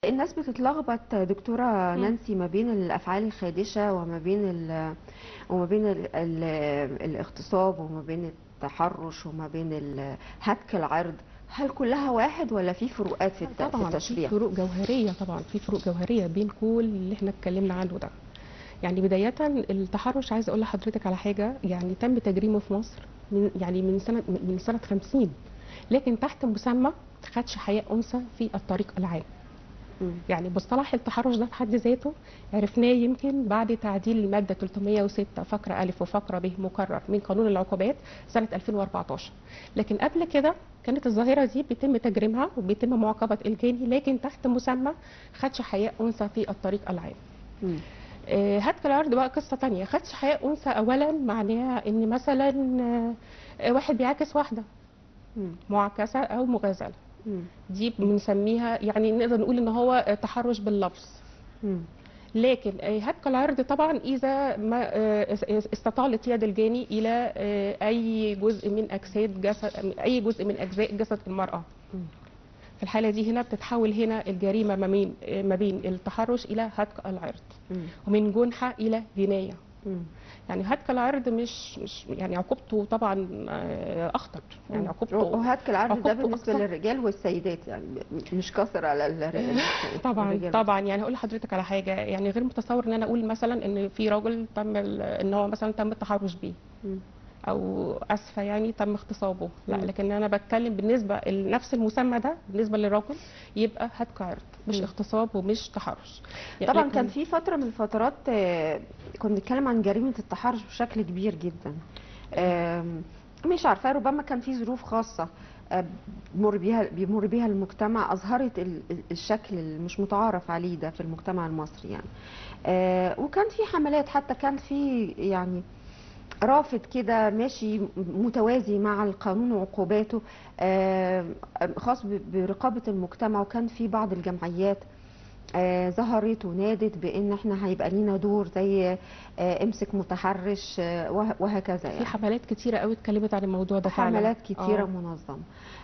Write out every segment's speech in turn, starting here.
الناس بتتلخبط دكتورة مم. نانسي ما بين الأفعال الخادشة وما بين ال وما بين ال ال الاغتصاب وما بين التحرش وما بين ال- هتك العرض هل كلها واحد ولا في فروقات في الت- في طبعا في التشريع؟ فروق جوهريه طبعا في فروق جوهريه بين كل اللي احنا اتكلمنا عنه ده يعني بدايه التحرش عايزه اقول لحضرتك على حاجه يعني تم تجريمه في مصر من يعني من سنه من سنه 50 لكن تحت مسمى خدش حياء انثى في الطريق العام مم. يعني مصطلح التحرش ده في حد ذاته عرفناه يمكن بعد تعديل المادة 306 فقرة ألف وفقرة ب مكرر من قانون العقوبات سنة 2014 لكن قبل كده كانت الظاهرة دي بيتم تجريمها وبيتم معاقبة الجاني لكن تحت مسمى خدش حياء أنثى في الطريق العام مم. آه، هتك العرض بقى قصة تانية خدش حياء أنثى أولا معناها إن مثلا آه، آه، واحد بيعاكس واحدة مم. معاكسة أو مغازلة مم. دي بنسميها يعني نقدر نقول إن هو آه، تحرش باللفظ مم. لكن آه، هتك العرض طبعا اذا ما آه، اس- استطالت يد الجاني الى آه، اي جزء من اجساد جسد اي جزء من اجزاء جسد المراه مم. في الحاله دي هنا بتتحول هنا الجريمه ما بين آه، ما بين التحرش الى هتك العرض مم. ومن جنحه الى جنايه مم. يعني هتك العرض مش مش يعني عقوبته طبعا آه، اخطر يعني عقوبته وهتك العرض ده عقوبته بالنسبة أكثر. للرجال والسيدات يعني م- مش قصر على الرجال طبعا الرجال. طبعا يعني هقول لحضرتك على حاجه يعني غير متصور ان انا اقول مثلا ان في راجل تم ال- ان هو مثلا تم التحرش بيه مم. او اسفه يعني تم اغتصابه لا مم. لكن انا بتكلم بالنسبه لنفس المسمى ده بالنسبه للراجل يبقى هتك عرض مش مم. اغتصاب ومش تحرش يعني طبعا لكن- كان في فترة من الفترات آه، كنا بنتكلم عن جريمة التحرش بشكل كبير جدا آم، مش عارفة ربما كان في ظروف خاصة آه، بيمر بيها بيمر بيها المجتمع أظهرت ال- ال- الشكل اللي مش متعارف عليه ده في المجتمع المصري يعني آه، وكان في حملات حتى كان في يعني رافد كده ماشي متوازي مع القانون وعقوباته آه، خاص ب- برقابة المجتمع وكان في بعض الجمعيات آه، ظهرت ونادت بان احنا هيبقى لينا دور زي آه، امسك متحرش آه، وه- وهكذا في يعني حملات كتيره قوي اتكلمت عن الموضوع ده فعلا حملات كتيرة آه. منظمة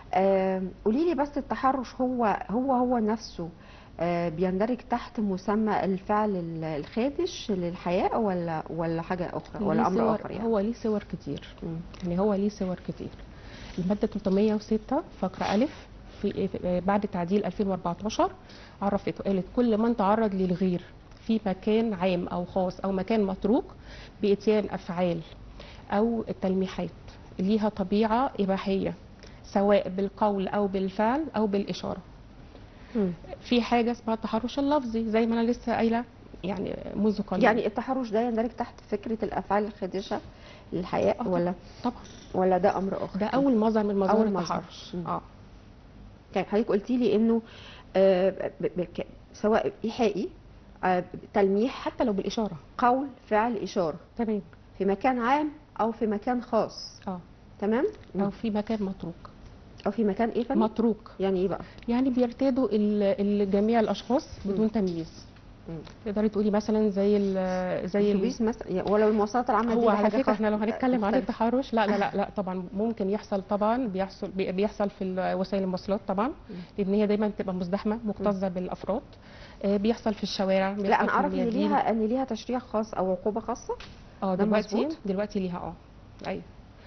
قولي لي بس التحرش هو هو هو نفسه آه، بيندرج تحت مسمى الفعل ال- الخادش للحياء ولا ولا حاجة أخرى ولا ليه أمر صور- آخر يعني هو ليه صور كتير مم. يعني هو ليه صور كتير المادة 306 فقرة ألف في في- بعد تعديل 2014 عرفت وقالت كل من تعرض للغير في مكان عام أو خاص أو مكان متروك بإتيان أفعال أو التلميحات ليها طبيعة إباحية سواء بالقول أو بالفعل أو بالإشارة مم. في حاجة اسمها التحرش اللفظي زي ما أنا لسه قايلة يعني منذ قليل يعني التحرش ده يندرج تحت فكرة الأفعال الخادشة للحياء آه، ولا طبعا ولا ده أمر آخر ده أول مظهر من مظاهر أول مظهر. التحرش مم. اه طيب حضرتك قلتي لي انه آه، ب- ب- ك- سواء ايحائي آه، تلميح حتى لو بالإشارة قول فعل اشاره تمام في مكان عام او في مكان خاص اه تمام او في مكان متروك او في مكان ايه فندم متروك يعني ايه بقى يعني بيرتادوا ال- ال- جميع الاشخاص بدون تمييز مم. تقدري تقولي مثلا زي ال زي ال اتوبيس مثلا ولو المواصلات العامه دي هو ده على حاجه فكره خاصة. احنا لو هنتكلم عن مختلفة. التحرش لا لا لا لا طبعا ممكن يحصل طبعا بيحصل بي- بيحصل في ال- وسائل المواصلات طبعا لان هي دايما بتبقى مزدحمه مكتظه بالافراد آه، بيحصل في الشوارع بيحصل لا انا في اعرف ان الميادين. ليها ان ليها تشريع خاص او عقوبه خاصه اه ده دلوقتي مظبوط؟ دلوقتي ليها اه ايوه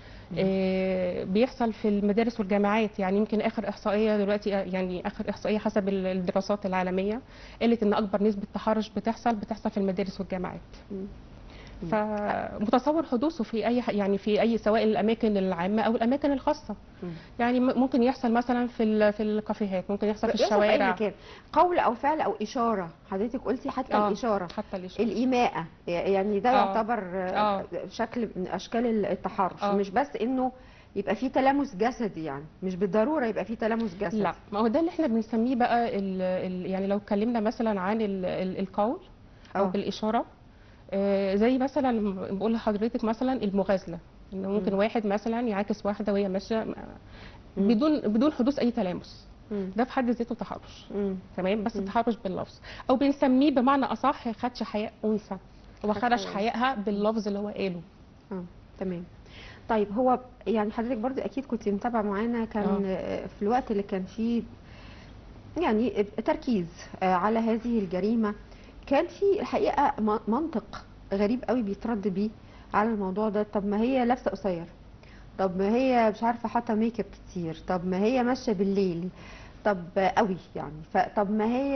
آه، بيحصل في المدارس والجامعات يعني يمكن اخر احصائيه دلوقتي يعني اخر احصائيه حسب ال- الدراسات العالميه قالت ان اكبر نسبه تحرش بتحصل بتحصل في المدارس والجامعات مم. مم. فمتصور حدوثه في اي ح- يعني في اي سواء الاماكن العامه او الاماكن الخاصه مم. يعني م- ممكن يحصل مثلا في ال- في الكافيهات ممكن يحصل في بيحصل في اي الشوارع مكان قول او فعل او اشاره حضرتك قلتي حتى آه، الاشاره حتى الإشارة. الإيماءة يعني ده آه. يعتبر آه، آه. شكل من أشكال التحرش آه. مش بس إنه يبقى فيه تلامس جسدي يعني مش بالضرورة يبقى فيه تلامس جسدي لا ما هو ده اللي احنا بنسميه بقى ال ال يعني لو اتكلمنا مثلا عن ال ال القول او آه. بالاشاره آه، زي مثلا بقول لحضرتك مثلا المغازله انه ممكن مم. واحد مثلا يعاكس واحده وهي ماشيه م- مم. بدون بدون حدوث اي تلامس مم. ده في حد ذاته تحرش مم. تمام بس مم. التحرش باللفظ او بنسميه بمعنى اصح خدش حياء انثى هو خد خرج حياء. حيائها باللفظ اللي هو قاله اه تمام طيب هو يعني حضرتك برضو أكيد كنت متابعة معانا كان آه. آه، في الوقت اللي كان فيه يعني تركيز آه، على هذه الجريمه كان في الحقيقه م- منطق غريب قوي بيترد بيه على الموضوع ده طب ما هي لابسه قصير طب ما هي مش عارفه حاطه ميك اب كتير طب ما هي ماشيه بالليل طب قوي يعني فطب ما هي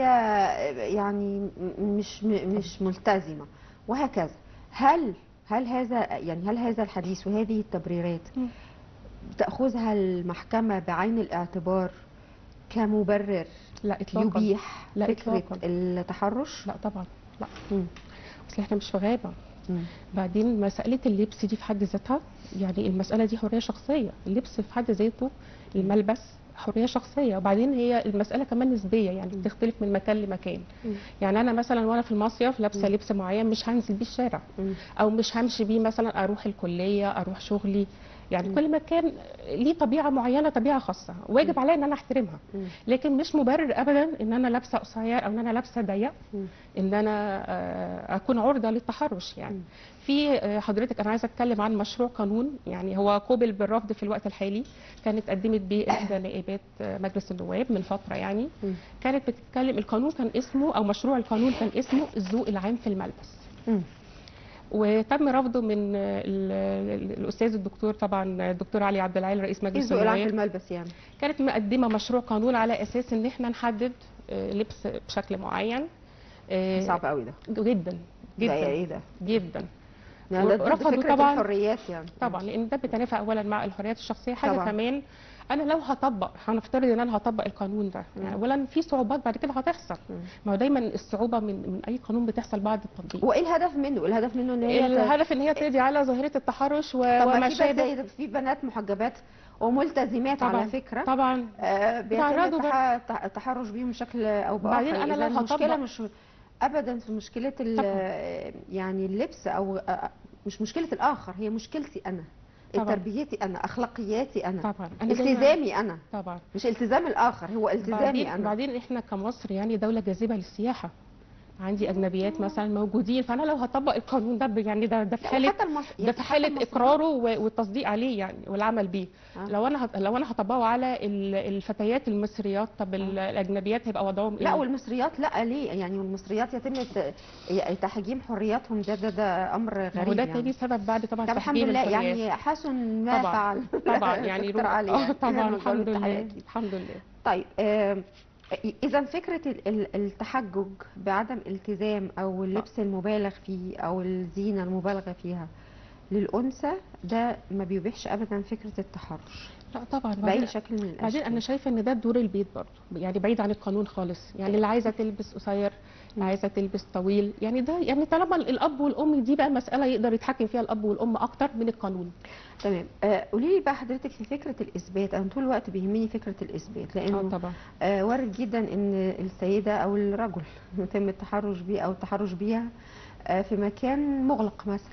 يعني م- مش م- مش ملتزمه وهكذا هل هل هذا يعني هل هذا الحديث وهذه التبريرات مم. تاخذها المحكمه بعين الاعتبار كمبرر لا اطلاقا يبيح لا فكره إطلاقاً. التحرش لا طبعا لا مم. اصل احنا مش في غابه مم. بعدين مسألة اللبس دي في حد ذاتها يعني المسألة دي حرية شخصية اللبس في حد ذاته الملبس حرية شخصية وبعدين هي المسألة كمان نسبية يعني بتختلف من مكان لمكان مم. يعني أنا مثلا وأنا في المصيف لابسة مم. لبس معين مش هنزل بيه الشارع مم. أو مش همشي بيه مثلا أروح الكلية أروح شغلي يعني مم. كل مكان ليه طبيعة معينة طبيعة خاصة واجب عليا إن أنا أحترمها مم. لكن مش مبرر ابدا ان انا لابسه قصير او ان انا لابسه ضيق مم. ان انا آه، اكون عرضه للتحرش يعني مم. في آه، حضرتك انا عايزه اتكلم عن مشروع قانون يعني هو قوبل بالرفض في الوقت الحالي كانت قدمت به احدى نائبات آه، مجلس النواب من فتره يعني مم. كانت بتتكلم القانون كان اسمه او مشروع القانون كان اسمه الذوق العام في الملبس مم. وتم رفضه من آه، ال- ال- الاستاذ الدكتور طبعا الدكتور علي عبد العال رئيس ايه مجلس ذوق العام في النواب الملبس يعني كانت مقدمه مشروع قانون على اساس ان احنا نحدد آه، لبس بشكل معين آه، صعب قوي ده جدا ده جدا ايه ده جدا يعني ده ضد ورفضوا فكره طبعاً. الحريات يعني طبعا لان ده بيتنافى اولا مع الحريات الشخصيه حاجه طبعاً. كمان انا لو هطبق هنفترض ان انا هطبق القانون ده يعني مم. اولا في صعوبات بعد كده هتحصل مم. ما هو دايما الصعوبه من من اي قانون بتحصل بعد التطبيق وايه الهدف منه الهدف منه ان هي ت- الهدف ان هي تقضي على ظاهره التحرش و- طب ما وما في شابه بنات- في بنات محجبات وملتزمات طبعاً. على فكره طبعا آه، بيتم تعرضوا التح- التح- التحرش بيهم بشكل او باخر بعدين أنا إذا لو المشكله هطبق- مش ابدا في مشكله ال- طبعاً. يعني اللبس او آه، مش مشكله الاخر هي مشكلتي انا طبعاً. تربيتي انا اخلاقياتي انا طبعا انا دايماً- التزامي انا طبعا مش التزام الاخر هو التزامي بعدين انا بعدين احنا كمصر يعني دوله جاذبه للسياحه عندي اجنبيات مثلا موجودين فانا لو هطبق القانون ده ب- يعني ده ده في حاله حتى المص... ده في حاله اقراره و- والتصديق عليه يعني والعمل بيه آه. لو انا هط- لو انا هطبقه على ال- الفتيات المصريات طب ال- الاجنبيات هيبقى وضعهم لا ايه والمصريات لا ليه يعني والمصريات يتم ت- ي- تحجيم حرياتهم ده ده ده امر ما هو غريب ده يعني تاني سبب بعد طبعا طب الحمد تحجيم لله الحريات يعني حسن ما طبعاً. فعل طبعا يعني دكتور رو- علي آه، يعني. طبعا نقول الحمد لله التحية. الحمد لله طيب اذا فكره ال- ال- التحجج بعدم التزام او اللبس المبالغ فيه او الزينه المبالغه فيها للانثى ده ما بيبيحش ابدا فكره التحرش لا طبعا باي بعدين شكل من الاشكال بعدين انا شايفه ان ده دور البيت برضه يعني بعيد عن القانون خالص يعني اللي عايزه تلبس قصير اللي عايزه تلبس طويل يعني ده يعني طالما الاب والام دي بقى مساله يقدر يتحكم فيها الاب والام اكتر من القانون تمام آه، قولي لي بقى حضرتك في فكره الاثبات انا طول الوقت بيهمني فكره الاثبات اه لانه طبعا آه، وارد جدا ان السيده او الرجل يتم التحرش بيه او التحرش بيها آه، في مكان مغلق مثلا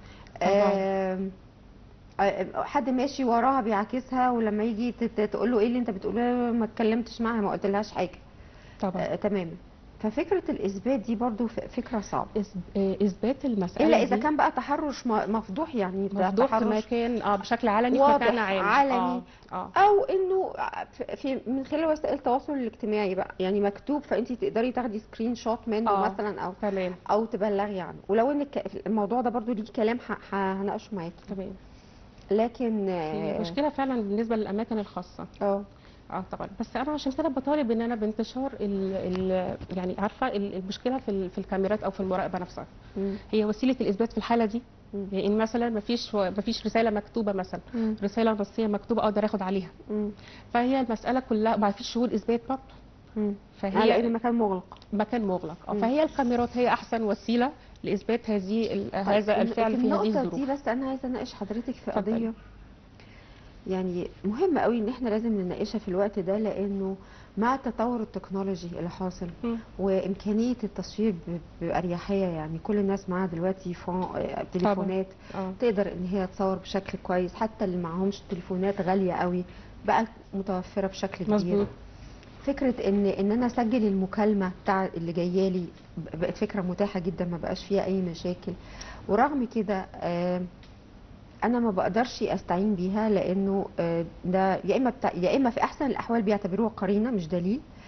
آه، آه، حد ماشي وراها بيعاكسها ولما يجي تت- تقول له ايه اللي انت بتقوله ما اتكلمتش معاها ما قلتلهاش حاجه طبعا آه، تماما ففكره الاثبات دي برضو ف- فكره صعبه إث- آه، اثبات المساله الا اذا دي كان بقى تحرش م- مفضوح يعني ده مفضوح في تحرش مكان اه بشكل علني في واضح، مكان عام علني. اه اه او انه في- في من خلال وسائل التواصل الاجتماعي بقى يعني مكتوب فانت تقدري تاخدي سكرين شوت منه آه. مثلا او تمام او تبلغي عنه ولو ان الك- الموضوع ده برضو ليه كلام ه- ه- هناقشه معاكي تمام لكن هي آه، مشكله فعلا بالنسبه للاماكن الخاصه اه اه طبعا بس انا عشان كده بطالب ان انا بانتشار ال ال يعني عارفه ال- المشكله في ال- في الكاميرات او في المراقبه نفسها مم. هي وسيله الاثبات في الحاله دي مم. يعني ان مثلا ما فيش ما فيش رساله مكتوبه مثلا مم. رساله نصيه مكتوبه اقدر اخد عليها مم. فهي المساله كلها ما فيش شهود اثبات برضه مم. على ان فهي المكان مغلق مكان مغلق اه مم. فهي الكاميرات هي احسن وسيله لاثبات هذه ال- طيب، هذا الفعل في هذه النقطة الظروف دي بس أنا عايزة أناقش حضرتك في اتفضلي. قضية يعني مهم قوي إن إحنا لازم نناقشها في الوقت ده لأنه مع التطور التكنولوجي اللي حاصل مم. وإمكانية التصوير ب- بأريحية يعني كل الناس معاها دلوقتي فون- آه، تليفونات اه تقدر إن هي تصور بشكل كويس حتى اللي معهمش تليفونات غالية قوي بقت متوفرة بشكل كبير مظبوط فكره ان ان انا اسجل المكالمه بتاع اللي جايه لي بقت فكره متاحه جدا ما بقاش فيها اي مشاكل ورغم كده آه، انا ما بقدرش استعين بيها لانه آه، ده يا اما بتاع يا اما في احسن الاحوال بيعتبروها قرينه مش دليل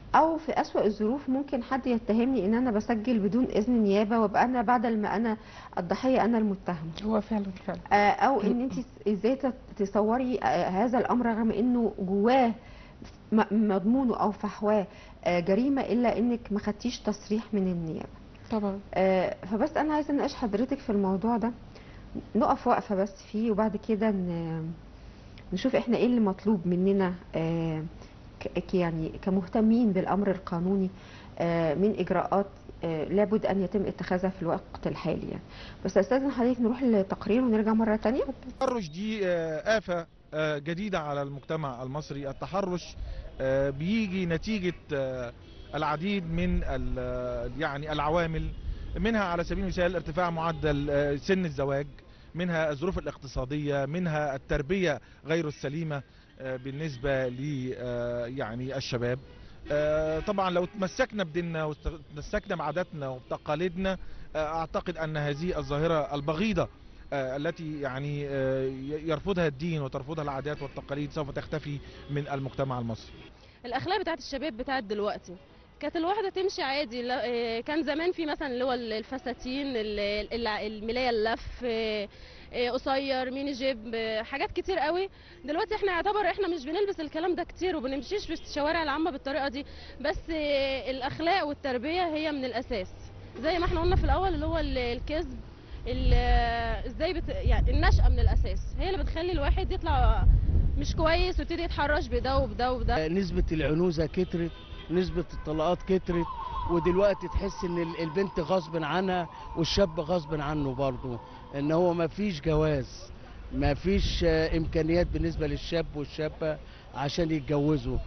او في اسوأ الظروف ممكن حد يتهمني ان انا بسجل بدون اذن نيابه وابقى انا بدل ما انا الضحيه انا المتهم هو فعلا فعلا آه، او ان انت ازاي تت- تصوري آه، هذا الامر رغم انه جواه م- مضمونه او فحواه آه، جريمه الا انك ما خدتيش تصريح من النيابه طبعا آه، فبس انا عايزه اناقش حضرتك في الموضوع ده نقف وقفه بس فيه وبعد كده ن- نشوف احنا ايه اللي مطلوب مننا آه، ك- ك- يعني كمهتمين بالامر القانوني آه، من اجراءات آه، لابد ان يتم اتخاذها في الوقت الحالي يعني بس استاذن حضرتك نروح للتقرير ونرجع مره تانية التحرش دي آه، آفة آه، جديدة على المجتمع المصري التحرش آه، بيجي نتيجة آه، العديد من ال- يعني العوامل منها على سبيل المثال ارتفاع معدل آه، سن الزواج منها الظروف الاقتصادية منها التربية غير السليمة آه، بالنسبة ل آه، يعني الشباب آه، طبعا لو تمسكنا بديننا وتمسكنا بعاداتنا وبتقاليدنا آه، اعتقد ان هذه الظاهرة البغيضة آه، التي يعني آه، ي- يرفضها الدين وترفضها العادات والتقاليد سوف تختفي من المجتمع المصري الاخلاق بتاعت الشباب بتاعت دلوقتي كانت الواحده تمشي عادي لا- إيه، كان زمان في مثلا اللي هو الفساتين ال- ال- الملايه اللف إيه، إيه، قصير ميني جيب إيه، حاجات كتير قوي دلوقتي احنا يعتبر احنا مش بنلبس الكلام ده كتير وبنمشيش في الشوارع العامه بالطريقه دي بس إيه، الاخلاق والتربيه هي من الاساس زي ما احنا قلنا في الاول اللي هو ال- الكذب ال- ازاي بت... يعني النشأة من الاساس هي اللي بتخلي الواحد يطلع مش كويس ويبتدي يتحرش بده وبده وبده نسبة العنوزة كترت نسبة الطلاقات كترت ودلوقتي تحس ان ال- البنت غصب عنها والشاب غصب عنه برضه ان هو ما فيش جواز ما فيش آه، امكانيات بالنسبة للشاب والشابة عشان يتجوزوا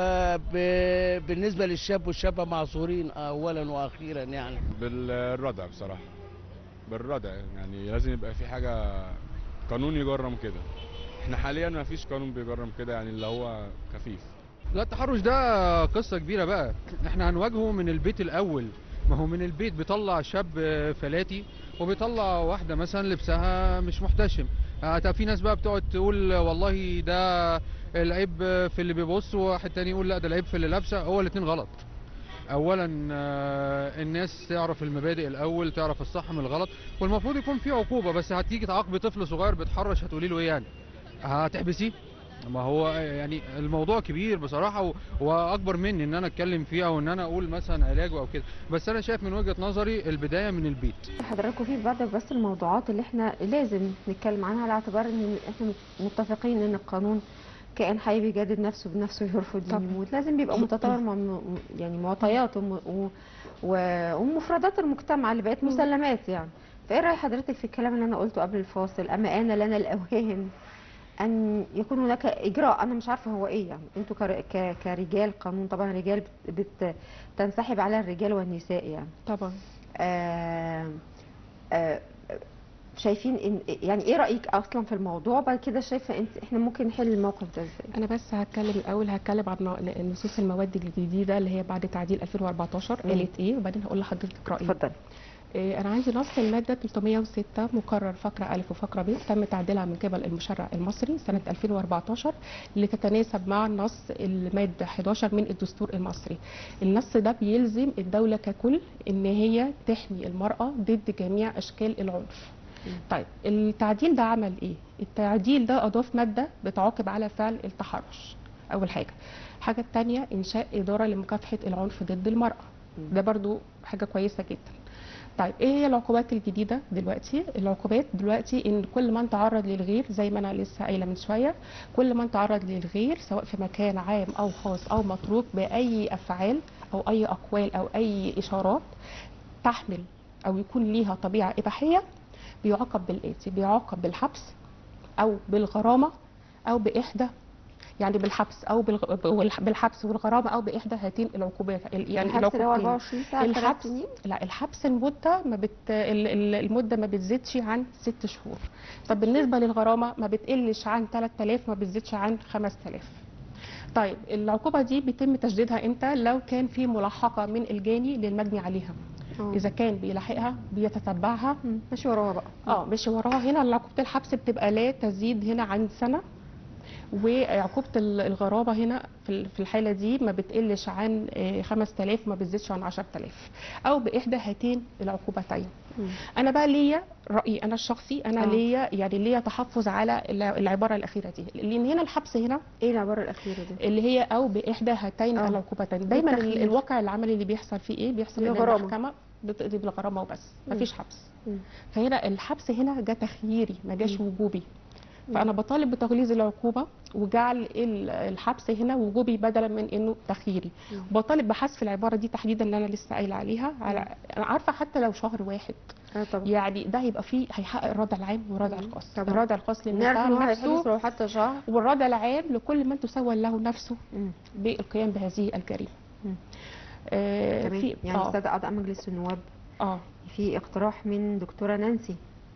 فبالنسبة للشاب والشابة معذورين اولا واخيرا يعني بالردع بصراحة بالردع يعني لازم يبقى في حاجة قانون يجرم كده احنا حاليا ما فيش قانون بيجرم كده يعني اللي هو خفيف لا التحرش ده قصة كبيرة بقى احنا هنواجهه من البيت الأول ما هو من البيت بيطلع شاب فلاتي وبيطلع واحدة مثلا لبسها مش محتشم آه، طب في ناس بقى بتقعد تقول والله ده العيب في اللي بيبص وواحد تاني يقول لا ده العيب في اللي لابسه هو الاتنين غلط اولا آه، الناس تعرف المبادئ الاول تعرف الصح من الغلط والمفروض يكون في عقوبة بس هتيجي تعاقبي طفل صغير بيتحرش هتقولي له ايه يعني هتحبسيه ما هو يعني الموضوع كبير بصراحة و- واكبر مني ان انا اتكلم فيه او ان انا اقول مثلا علاجه او كده بس انا شايف من وجهة نظري البداية من البيت حضراتكم في بعض بس الموضوعات اللي احنا لازم نتكلم عنها على اعتبار ان احنا متفقين ان القانون كائن حي بيجدد نفسه بنفسه يرفض طبعا. يموت لازم بيبقى متطور مع م- يعني معطيات وم- و- و- ومفردات المجتمع اللي بقت مسلمات يعني فايه راي حضرتك في الكلام اللي انا قلته قبل الفاصل اما انا لنا الاوان ان يكون هناك اجراء انا مش عارفه هو ايه يعني انتوا كر- ك- كرجال قانون طبعا رجال بت- بتنسحب على الرجال والنساء يعني طبعا آه، آه، شايفين ان يعني ايه رايك اصلا في الموضوع بعد كده شايفه انت احنا ممكن نحل الموقف ده ازاي انا بس هتكلم الاول هتكلم عن ن- نصوص المواد الجديده اللي هي بعد تعديل 2014 مم. قالت ايه وبعدين هقول لحضرتك رايي اتفضلي إيه، انا عندي نص الماده 306 مقرر فقره الف وفقره ب تم تعديلها من قبل المشرع المصري سنه 2014 لتتناسب مع النص الماده 11 من الدستور المصري النص ده بيلزم الدوله ككل ان هي تحمي المراه ضد جميع اشكال العنف طيب التعديل ده عمل ايه التعديل ده اضاف ماده بتعاقب على فعل التحرش اول حاجه الحاجه الثانيه انشاء اداره لمكافحه العنف ضد المراه ده برضو حاجه كويسه جدا طيب ايه هي العقوبات الجديده دلوقتي العقوبات دلوقتي ان كل من تعرض للغير زي ما انا لسه قايله من شويه كل من تعرض للغير سواء في مكان عام او خاص او متروك باي افعال او اي اقوال او اي اشارات تحمل او يكون ليها طبيعه اباحيه بيعاقب بالاتي بيعاقب بالحبس او بالغرامه او باحدى يعني بالحبس او بالغ... بالح- بالحبس والغرامه او باحدى هاتين العقوبات يعني الحبس اللي هو العقوبتين. 24 ساعه ثلاث الحبس سنين لا الحبس المده ما بت ال- ال- المده ما بتزيدش عن ست شهور طب بالنسبه للغرامه ما بتقلش عن 3000 ما بتزيدش عن 5000 طيب العقوبه دي بيتم تشديدها امتى لو كان في ملاحقه من الجاني للمجني عليها آه. اذا كان بيلاحقها بيتتبعها مم، ماشي وراها بقى اه مش وراها هنا عقوبه الحبس بتبقى لا تزيد هنا عن سنه وعقوبه ال- الغرابه هنا في ال- في الحاله دي ما بتقلش عن آه، 5000 ما بتزيدش عن 10000 او باحدى هاتين العقوبتين مم. انا بقى ليا رايي انا الشخصي انا آه. ليا يعني ليا تحفظ على الع- العباره الاخيره دي لان هنا الحبس هنا ايه العباره الاخيره دي اللي هي او باحدى هاتين آه. العقوبتين دايما ال- بالتخيير. الواقع العملي اللي بيحصل فيه ايه بيحصل هي ان غرامة. المحكمه بتقضي بالغرامه وبس مم. مفيش حبس مم. فهنا الحبس هنا جه تخييري ما جاش مم. وجوبي مم. فانا بطالب بتغليظ العقوبه وجعل ال- الحبس هنا وجوبي بدلا من انه تخييري مم. بطالب بحذف العباره دي تحديدا اللي انا لسه قايله عليها على انا عارفه حتى لو شهر واحد اه طبعا يعني ده هيبقى فيه هيحقق الردع العام والردع مم. الخاص طبعا. الردع الخاص نعرف للمتهم ان هو نفسه هيحبس لو حتى شهر والردع العام لكل من تسول له نفسه مم. بالقيام بهذه الجريمه مم. آه تمام في يعني اه, استاذ اعضاء مجلس النواب آه. في اقتراح من دكتوره نانسي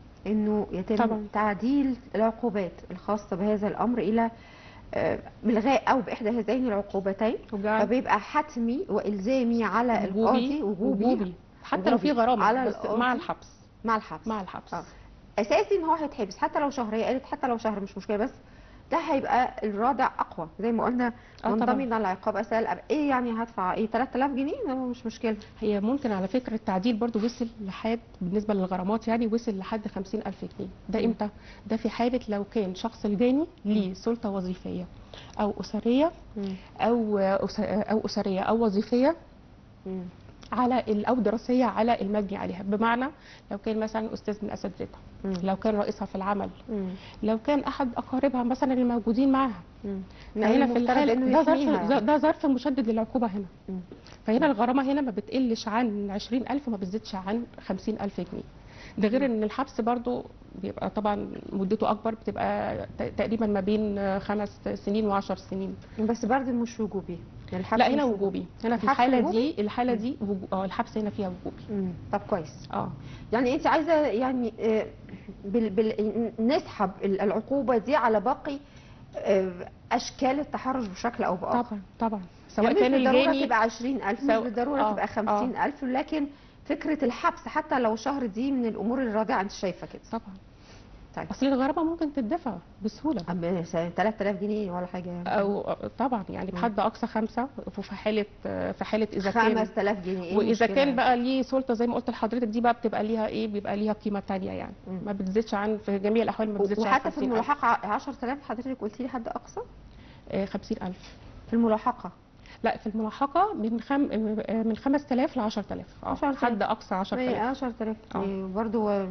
انه يتم طبعا. تعديل العقوبات الخاصه بهذا الامر الى آه، بالغاء او باحدى هذين العقوبتين وجعل فبيبقى حتمي والزامي على القاضي وجوبي وجوبي حتى لو في وجوبي غرامه على بس القاضي. مع الحبس مع الحبس مع الحبس آه. اساسي ان هو هيتحبس حتى لو شهر هي قالت حتى لو شهر مش مشكله بس ده هيبقى الرادع اقوى زي ما قلنا آه طبعاً. منضمن على العقاب اسال أب- ايه يعني هدفع ايه 3000 جنيه ده مش مشكله هي ممكن على فكره التعديل برضو وصل لحد بالنسبه للغرامات يعني وصل لحد 50000 جنيه ده مم. امتى ده في حاله لو كان شخص الجاني ليه سلطه وظيفيه او اسريه مم. او أس- او اسريه او وظيفيه مم. على ال- او دراسيه على المجني عليها بمعنى لو كان مثلا استاذ من اساتذتها مم. لو كان رئيسها في العمل مم. لو كان احد اقاربها مثلا اللي موجودين معاها مم. فهنا في المفترض الحاله إنه ده ظرف يحميها ده- يعني. ده ظرف مشدد للعقوبه هنا مم. فهنا الغرامه هنا ما بتقلش عن 20000 وما بتزيدش عن 50000 جنيه ده غير ان الحبس برضو بيبقى طبعا مدته اكبر بتبقى ت- تقريبا ما بين خمس سنين وعشر سنين بس برضه مش وجوبي يعني الحبس لا هنا مش وجوبي هنا في الحبس الحاله وجوبي؟ دي الحاله دي وجو- اه الحبس هنا فيها وجوبي مم. طب كويس اه يعني انت عايزه يعني آه، بال بال نسحب ال- العقوبه دي على باقي آه، اشكال التحرش بشكل او باخر طبعا طبعا سواء يعني كان مش بالضروره الجاني تبقى 20000 مش سواء- بالضروره آه، تبقى 50000 لكن فكره الحبس حتى لو شهر دي من الامور الرادعه انت شايفه كده طبعا طيب. اصل الغرامه ممكن تدفع بسهوله اما س- 3000 جنيه ولا حاجه يعني او طبعا يعني مم. بحد اقصى خمسه وفي حاله في حاله اذا كان 5000 جنيه ايه واذا المشكلة كان يعني؟ بقى ليه سلطه زي ما قلت لحضرتك دي بقى بتبقى ليها ايه بيبقى ليها قيمه تانية يعني مم. ما بتزيدش عن في جميع الاحوال ما بتزيدش عن وحتى في 50000 الملاحقه 10000 حضرتك قلتي لي حد اقصى آه، 50000 في الملاحقه لا في الملاحقه من خم... آه، من 5000 ل 10000 اه 10,000. حد اقصى 10000 10000 آه. برضه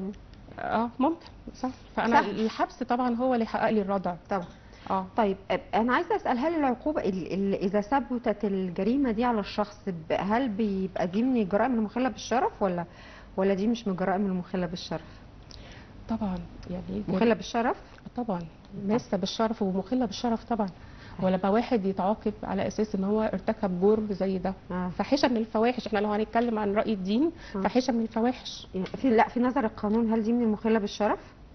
اه ممكن صح فانا صح. الحبس طبعا هو اللي يحقق لي الردع طبعا اه طيب أب- انا عايزه اسال هل العقوبه ال- ال- اذا ثبتت الجريمه دي على الشخص ب- هل بيبقى دي من الجرائم المخله بالشرف ولا ولا دي مش من الجرائم المخله بالشرف طبعا يعني مخله بالشرف طبعا ماسه بالشرف ومخله بالشرف طبعا ولما واحد يتعاقب على اساس ان هو ارتكب جرم زي ده آه. فاحشه من الفواحش احنا لو هنتكلم عن راي الدين آه. فاحشه من الفواحش في لا في نظر القانون هل دي من المخله بالشرف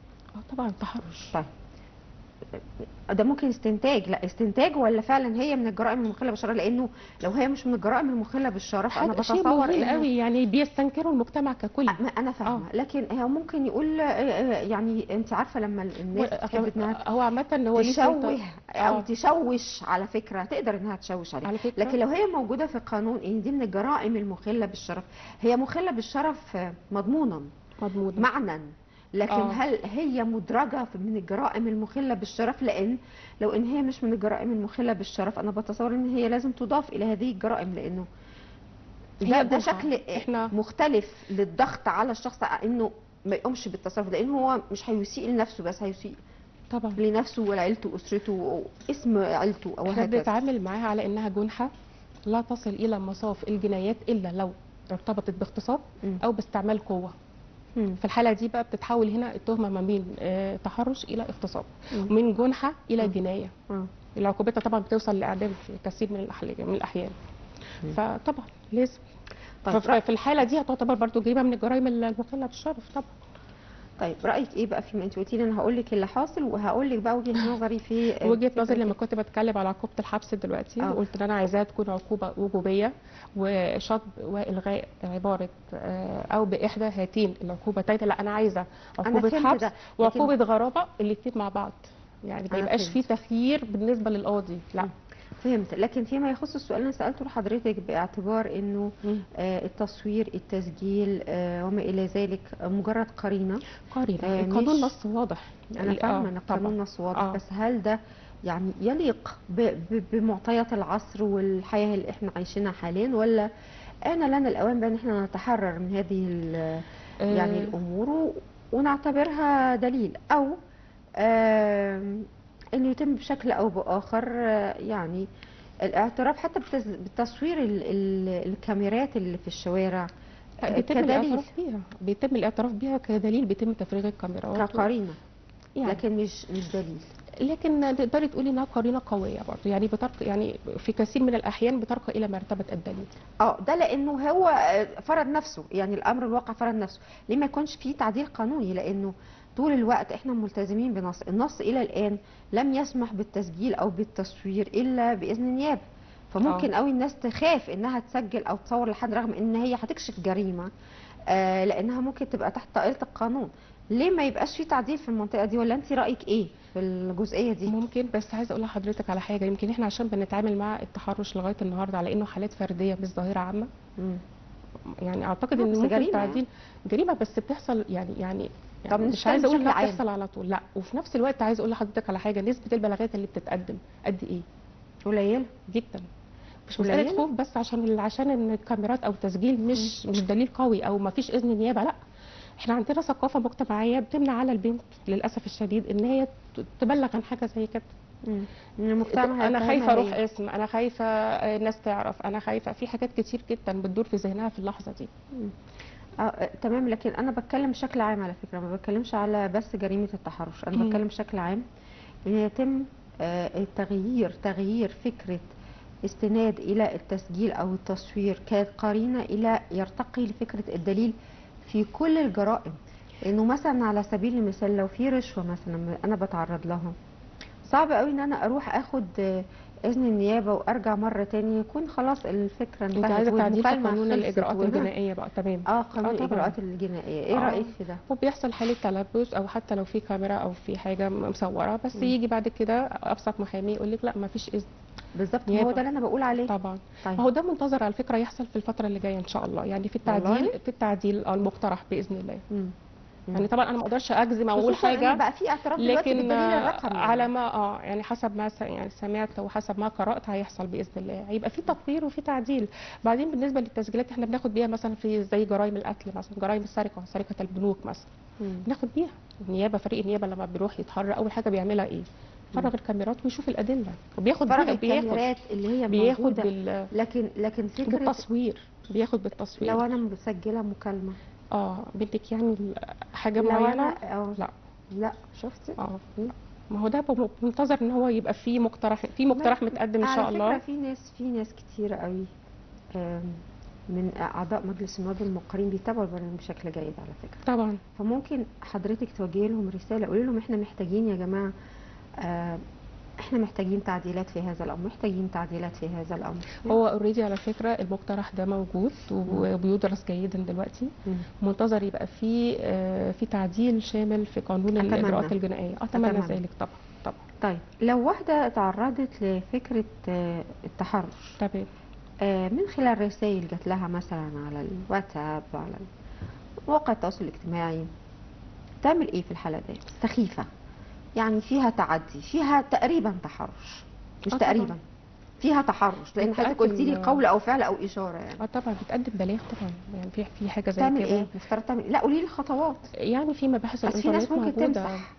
اه طبعا تحرش طيب ده ممكن استنتاج لا استنتاج ولا فعلا هي من الجرائم المخله بالشرف لانه لو هي مش من الجرائم المخله بالشرف انا حاجة شيء بتصور مهين إنه- قوي يعني بيستنكروا المجتمع ككل ما انا فاهمه لكن هي ممكن يقول آه، آه، يعني انت عارفه لما الناس تحب انها هو عامه هو ليه تشوه سلطة. او آه. تشوش على فكره تقدر انها تشوش عليك على فكره لكن لو هي موجوده في القانون ان دي من الجرائم المخله بالشرف هي مخله بالشرف آه، مضمونا مضمون معنى لكن آه. هل هي مدرجه في- من الجرائم المخله بالشرف لان لو ان هي مش من الجرائم المخله بالشرف انا بتصور ان هي لازم تضاف الى هذه الجرائم لانه هي ده, ده جزء. شكل إحنا- مختلف للضغط على الشخص انه ما يقومش بالتصرف لان هو مش هيسيء لنفسه بس هيسيء طبعا لنفسه ولعيلته واسرته واسم عيلته او احنا هكذا بنتعامل معاها على انها جنحه لا تصل الى مصاف الجنايات الا لو ارتبطت باغتصاب مم. او باستعمال قوه مم. في الحاله دي بقى بتتحول هنا التهمه ما بين آه، تحرش الى اغتصاب مم. ومن جنحه الى مم. جنايه آه. العقوبتها طبعا بتوصل لاعدام في كثير من الاحيان من الاحيان مم. فطبعا لازم طيب طيب في الحاله دي هتعتبر برضو جريمه من الجرائم المخله بالشرف طبعا طيب رايك ايه بقى فيما انت قلتي لي انا هقول لك اللي حاصل وهقول لك بقى وجهه نظري في وجهه فكرة نظري لما كنت بتكلم على عقوبه الحبس دلوقتي آه. قلت ان انا عايزاها تكون عقوبه وجوبيه وشطب والغاء عباره آه، او باحدى هاتين العقوبتين لا انا عايزه انا عقوبه فهمت حبس ده وعقوبه غرابه الاثنين مع بعض يعني ما أنا يبقاش فهمت. فيه تخيير بالنسبه للقاضي لا مم. فهمت لكن فيما يخص السؤال اللي انا سالته لحضرتك باعتبار انه مم. آه، التصوير التسجيل آه، وما الى ذلك آه، مجرد قرينه قريبا آه، القانون مش- نص واضح انا آه، فاهمه ان القانون طبعاً. نص واضح آه. بس هل ده يعني يليق ب- ب- بمعطيات العصر والحياه اللي احنا عايشينها حاليا ولا آن لنا الاوان بان احنا نتحرر من هذه ال- يعني آه، الامور و- ونعتبرها دليل او آم، انه يتم بشكل او باخر آه، يعني الاعتراف حتى بالتز- بالتصوير ال- ال- الكاميرات اللي في الشوارع لا، آه، بيتم كدليل الاعتراف بيها بيتم الاعتراف بيها كدليل بيتم تفريغ الكاميرات كقرينه يعني لكن مش مش دليل لكن تقدري تقولي انها قرينه قويه برضه يعني بترقى يعني في كثير من الاحيان بترقى الى مرتبه الدليل اه ده لانه هو آه، فرض نفسه يعني الامر الواقع فرض نفسه ليه ما يكونش فيه تعديل قانوني لانه طول الوقت احنا ملتزمين بنص النص الى الان لم يسمح بالتسجيل او بالتصوير الا باذن النيابه فممكن آه. قوي الناس تخاف انها تسجل او تصور لحد رغم ان هي هتكشف جريمه آه لانها ممكن تبقى تحت طائله القانون ليه ما يبقاش في تعديل في المنطقه دي ولا انت رايك ايه في الجزئيه دي ممكن بس عايزه اقول لحضرتك على حاجه يمكن احنا عشان بنتعامل مع التحرش لغايه النهارده على انه حالات فرديه مش ظاهره عامه مم. يعني اعتقد لا، ان بس ممكن جريمة تعديل جريمه بس بتحصل يعني يعني طب يعني مش نشتغل عايزه اقول بشكل انها عام. بتحصل على طول لا وفي نفس الوقت عايزه اقول لحضرتك على حاجه نسبه البلاغات اللي بتتقدم قد ايه قليله جدا مش قليلة؟ مساله خوف بس عشان عشان ان الكاميرات او التسجيل مش مش دليل قوي او ما فيش اذن نيابه لا احنا عندنا ثقافه مجتمعيه بتمنع على البنت للاسف الشديد ان هي ت- تبلغ عن حاجه زي كده مم. إن المجتمع انا هيتهمها خايفه اروح إيه؟ اسم انا خايفه الناس تعرف انا خايفه في حاجات كتير جدا بتدور في ذهنها في اللحظه دي آه، آه، تمام لكن انا بتكلم بشكل عام على فكره ما بتكلمش على بس جريمه التحرش انا مم. بتكلم بشكل عام ان يتم آه، التغيير تغيير فكره استناد الى التسجيل او التصوير كقرينه الى يرتقي لفكره الدليل في كل الجرائم انه مثلا على سبيل المثال لو في رشوه مثلا انا بتعرض لها صعب قوي ان انا اروح اخد آه، اذن النيابه وارجع مره تانية يكون خلاص الفكره انت انتهت عايزه تعديل في والمكالمة قانون خلصت الاجراءات وال- الجنائيه بقى تمام اه قانون آه، طبعاً. الاجراءات الجنائيه ايه آه. رايك في ده وبيحصل حاله تلبس او حتى لو في كاميرا او في حاجه مصوره بس مم. يجي بعد كده ابسط محامي يقول لك لا ما فيش اذن بالظبط هو نيابة. ده اللي انا بقول عليه طبعا طيب ما هو ده منتظر على فكره يحصل في الفتره اللي جايه ان شاء الله يعني في التعديل والله؟ في التعديل المقترح باذن الله مم. مم. يعني طبعا انا ما اقدرش اجزم او اقول خصوصاً إن حاجه بقى في اعتراف دلوقتي لكن بالدليل آه، الرقمي على يعني. ما اه يعني حسب ما س- يعني سمعت وحسب ما قرات هيحصل باذن الله هيبقى في تطوير وفي تعديل بعدين بالنسبه للتسجيلات احنا بناخد بيها مثلا في زي جرائم القتل مثلا جرائم السرقه سرقه البنوك مثلا مم. بناخد بيها النيابه فريق النيابه لما بيروح يتحرى اول حاجه بيعملها ايه فرغ الكاميرات ويشوف الادله وبياخد فرغ بيها بياخد الكاميرات اللي هي بياخد موجوده بال... لكن لكن فكره بالتصوير بياخد بالتصوير لو انا مسجله مكالمه اه بدك يعني ال- حاجه لو معينه انا اه لا لا شفتي اه ما هو ده بم- منتظر ان هو يبقى فيه مقترح في مقترح متقدم ان شاء على الله فكره في ناس في ناس كتيره قوي آم، من اعضاء مجلس النواب المقرين بيتابعوا البرنامج بشكل جيد على فكره طبعا فممكن حضرتك توجهي لهم رساله قولي لهم احنا محتاجين يا جماعه آه، احنا محتاجين تعديلات في هذا الامر محتاجين تعديلات في هذا الامر هو اوريدي على فكره المقترح ده موجود وبيدرس جيدا دلوقتي مم. منتظر يبقى في آه، في تعديل شامل في قانون أتمنى. الاجراءات الجنائيه اتمنى أتمنى. ذلك طبعا طبعا طيب لو واحده تعرضت لفكره آه، التحرش تمام آه، من خلال رسائل جات لها مثلا على الواتساب على مواقع التواصل الاجتماعي تعمل ايه في الحاله دي سخيفه يعني فيها تعدي فيها تقريبا تحرش مش آه طبعاً. تقريبا فيها تحرش لان حضرتك بتقدم- قلتي لي قول او فعل او اشاره يعني اه طبعا بتقدم بلاغ طبعا يعني في في حاجه زي تعمل كده ايه مفترض تعمل لا قولي لي الخطوات يعني في مباحث بس في ناس الانترنت ممكن موجوده تمسح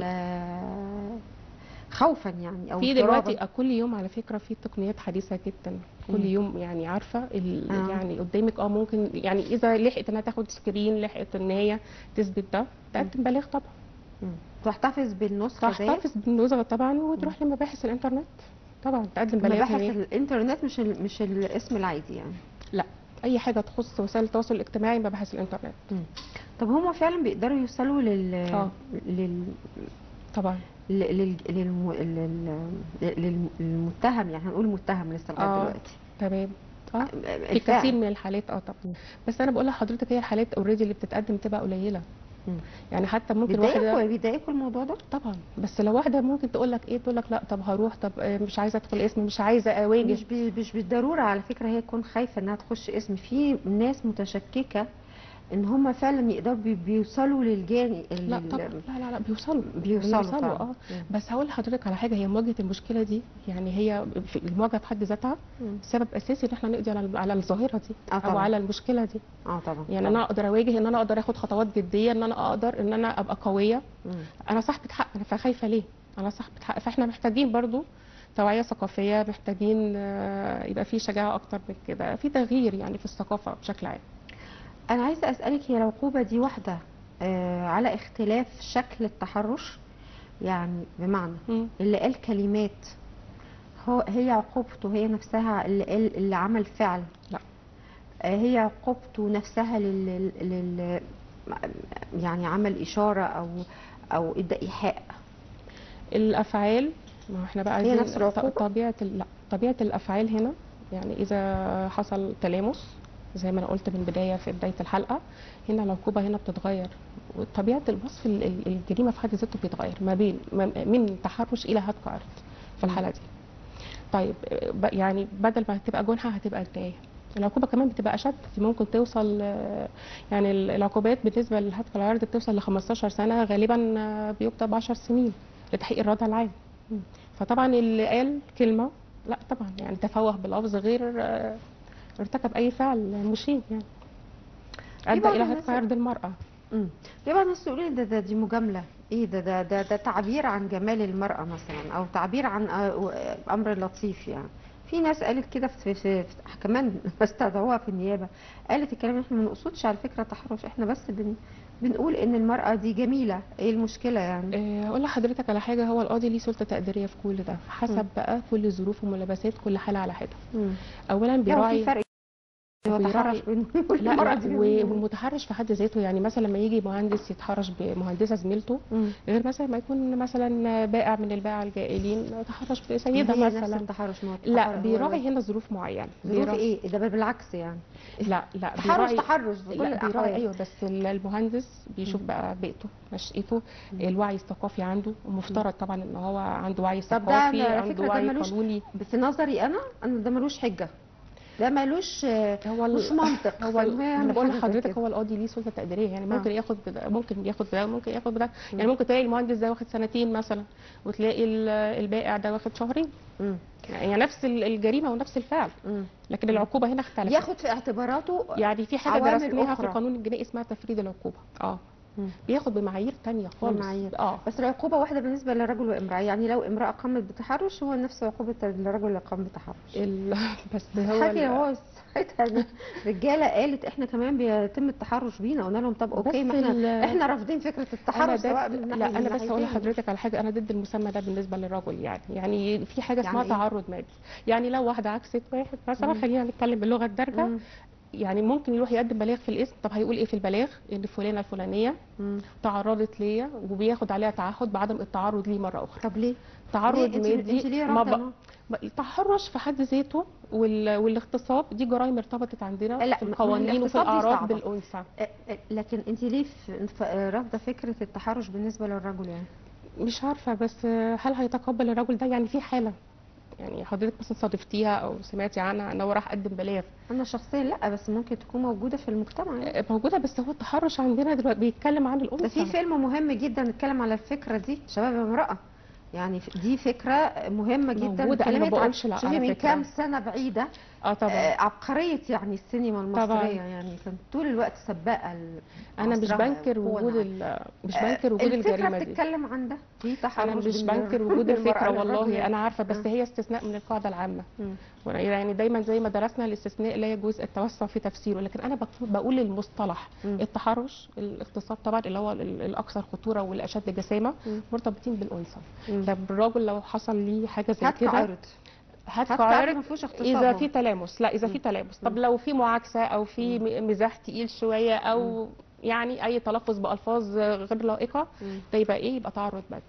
ال- خوفا يعني او في اضطراباً. دلوقتي كل يوم على فكره في تقنيات حديثه جدا كل مم. يوم يعني عارفه ال- آه. يعني قدامك اه ممكن يعني اذا لحقت انها تاخد سكرين لحقت ان هي تثبت ده تقدم بلاغ طبعا مم. تحتفظ بالنسخه دي تحتفظ بالنسخه طبعا وتروح لمباحث الانترنت طبعا تقدم بلاغ مباحث هناك. الانترنت مش ال... مش الاسم العادي يعني لا اي حاجه تخص وسائل التواصل الاجتماعي مباحث الانترنت طب هما فعلا بيقدروا يوصلوا لل آه. لل طبعا لل... لل... للم... لل... لل... للمتهم يعني هنقول متهم لسه لغايه آه. دلوقتي تمام اه في الفاعل. كثير من الحالات اه طبعا بس انا بقول لحضرتك هي الحالات اوريدي اللي بتتقدم تبقى قليله مم. يعني حتى ممكن بيضايقكم واحده بيضايقكم الموضوع ده؟ طبعا بس لو واحده ممكن تقول لك ايه تقول لك لا طب هروح طب آه، مش عايزه ادخل اسم مش عايزه اواجه مش بي- مش بالضروره على فكره هي تكون خايفه انها تخش اسم في ناس متشككه ان هم فعلا يقدروا بي- بيوصلوا للجاني لا طبعا لا لا لا بيوصلوا بيوصلوا فعلا. اه مم. بس هقول لحضرتك على حاجه هي مواجهه المشكله دي يعني هي في المواجهه في حد ذاتها مم. سبب اساسي ان احنا نقضي على على الظاهره دي آه او طبعا. على المشكله دي اه طبعا يعني انا اقدر اواجه ان انا اقدر اخد خطوات جديه ان انا اقدر ان انا ابقى قويه مم. انا صاحبه حق انا فخايفه ليه انا صاحبه حق فاحنا محتاجين برضو توعيه ثقافيه محتاجين آه، يبقى في شجاعه اكتر من كده في تغيير يعني في الثقافه بشكل عام انا عايزه اسالك هي العقوبه دي واحده آه على اختلاف شكل التحرش يعني بمعنى مم. اللي قال كلمات هو هي عقوبته هي نفسها اللي قال اللي عمل فعل لا. آه هي عقوبته نفسها لل, لل يعني عمل اشاره او او ادى ايحاء الافعال ما احنا بقى هي عايزين نفس العقوبة؟ طبيعه ال- لا طبيعه الافعال هنا يعني اذا حصل تلامس زي ما انا قلت من بدايه في بدايه الحلقه هنا العقوبه هنا بتتغير وطبيعه الوصف ال- ال- الجريمه في حد ذاته بيتغير ما بين ما- من تحرش الى هتك عرض في الحاله دي طيب ب- يعني بدل ما هتبقى جنحه هتبقى جنايه العقوبه كمان بتبقى اشد دي ممكن توصل آه، يعني ال- العقوبات بالنسبه للهتك العرض بتوصل ل 15 سنه غالبا آه، بيكتب 10 سنين لتحقيق الردع العام فطبعا اللي قال كلمه لا طبعا يعني تفوه بلفظ غير آه، ارتكب اي فعل مشين يعني ادى بعض الى الناس- هتك عرض المراه امم في بعض الناس تقول لي ده, ده دي مجامله ايه ده ده ده, ده تعبير عن جمال المراه مثلا او تعبير عن آه، امر لطيف يعني في ناس قالت كده في, في, في كمان بستدعوها في النيابه قالت الكلام احنا ما نقصدش على فكره تحرش احنا بس بن بنقول ان المراه دي جميله ايه المشكله يعني آه، اقول لحضرتك على حاجه هو القاضي ليه سلطه تقديريه في كل ده حسب مم. بقى كل ظروف وملابسات كل حاله على حده مم. اولا لا، هو في بيراعي فرق هو بيراعي- تحرش بين لا المرأة لا دي و- وال- والمتحرش في حد ذاته يعني مثلا لما يجي مهندس يتحرش بمهندسه زميلته مم. غير مثلا ما يكون مثلا بائع من البائع الجائلين تحرش بسيده هي نفس مثلا التحرش ما هو لا التحرش هو- بيراعي هنا ظروف معينه ظروف بيراعي- ايه ده بالعكس يعني لا لا تحرش بيراعي تحرش في كل لا بيراعي الاحوال ايوه بس ال- المهندس بيشوف مم. بقى بيئته نشأته مم. الوعي الثقافي عنده ومفترض طبعا ان هو عنده وعي طب ده ثقافي على عنده فكرة ده وعي ملوش- قانوني في نظري انا ان ده ملوش حجه ده ملوش آه، هو ال- مش منطق هو فإن هو ال- يعمل انا بقول حاجة زي لحضرتك كده. هو القاضي ليه سلطه تقديريه يعني آه. ممكن ياخد بده ممكن ياخد بده ممكن ياخد بده مم. يعني ممكن تلاقي المهندس ده واخد سنتين مثلا وتلاقي ال- البائع ده واخد شهرين مم. يعني نفس ال- الجريمه ونفس الفعل مم. لكن العقوبه هنا اختلفت ياخد في اعتباراته يعني في حاجه عوامل درسناها في أخرى. القانون الجنائي اسمها تفريد العقوبه اه مم. بياخد بمعايير تانية خالص بمعايير. اه بس العقوبه واحده بالنسبه للرجل وامراه يعني لو امراه قامت بتحرش هو نفس عقوبه الرجل اللي قام بتحرش ال... بس هو حكي ال- هو ساعتها رجاله قالت احنا كمان بيتم التحرش بينا قلنا لهم طب اوكي ما بس احنا ال- احنا رافضين فكره انا التحرش ده سواء من لا ناحية- من انا بس اقول ناحيتين. لحضرتك على حاجه انا ضد المسمى ده بالنسبه للرجل يعني يعني في حاجه يعني اسمها إيه؟ تعرض مادي يعني لو واحده عكست واحد مثلا مم. خلينا نتكلم باللغه الدارجه مم. يعني ممكن يروح يقدم بلاغ في الاسم طب هيقول ايه في البلاغ ان فلانه الفلانيه مم. تعرضت ليا وبياخد عليها تعهد بعدم التعرض ليه مره اخرى طب ليه؟ تعرض ليه؟ انت مادي انت ليه ما رافضه ب- إنه- ب- التحرش في حد ذاته وال... والاغتصاب دي جرائم ارتبطت عندنا لا، في ما- ما القوانين وفي الاغتصاب دي الاعراض صعبة. بالانثى أ- أ- لكن انت ليه في- ف- رافضه فكره التحرش بالنسبه للرجل يعني؟ مش عارفه بس هل هيتقبل الرجل ده يعني في حاله يعني حضرتك مثلا صادفتيها او سمعتي عنها ان هو راح قدم بلاغ انا شخصيا لا بس ممكن تكون موجوده في المجتمع يعني. موجوده بس هو التحرش عندنا دلوقتي بيتكلم عن الانثى ده في فيلم مهم جدا اتكلم على الفكره دي شباب امراه يعني ف- دي فكره مهمه جدا موجودة، أنا ما اتكلمت عن- بقولش لا شوفي على من فكرة. كام سنه بعيده اه طبعا آه، عبقريه يعني السينما المصريه طبعاً. يعني كانت طول الوقت سباقه ال- انا مش عصرها بنكر وقوة وجود العالم. ال- مش آه، بنكر وجود الفكره الجريمه دي بتتكلم عن ده في تحرش انا مش بين بنكر الر- وجود المرأة الفكره للرجل والله يعني. انا عارفه بس آه. هي استثناء من القاعده العامه مم. يعني دايما زي ما درسنا الاستثناء لا يجوز التوسع في تفسيره لكن انا بقول- بقول المصطلح مم. التحرش الاغتصاب طبعا اللي هو ال- الاكثر خطوره والاشد جسامه مم. مرتبطين بالانثى مم. طب الراجل لو حصل ليه حاجه زي هات كده عرض هات هات عرض عرض ما فيهوش اغتصاب اذا هو. في تلامس لا اذا في مم. تلامس طب مم. لو في معاكسه او في م- مزاح تقيل شويه او يعني اي تلفظ بالفاظ غير لائقه مم. ده يبقى ايه يبقى تعرض مادي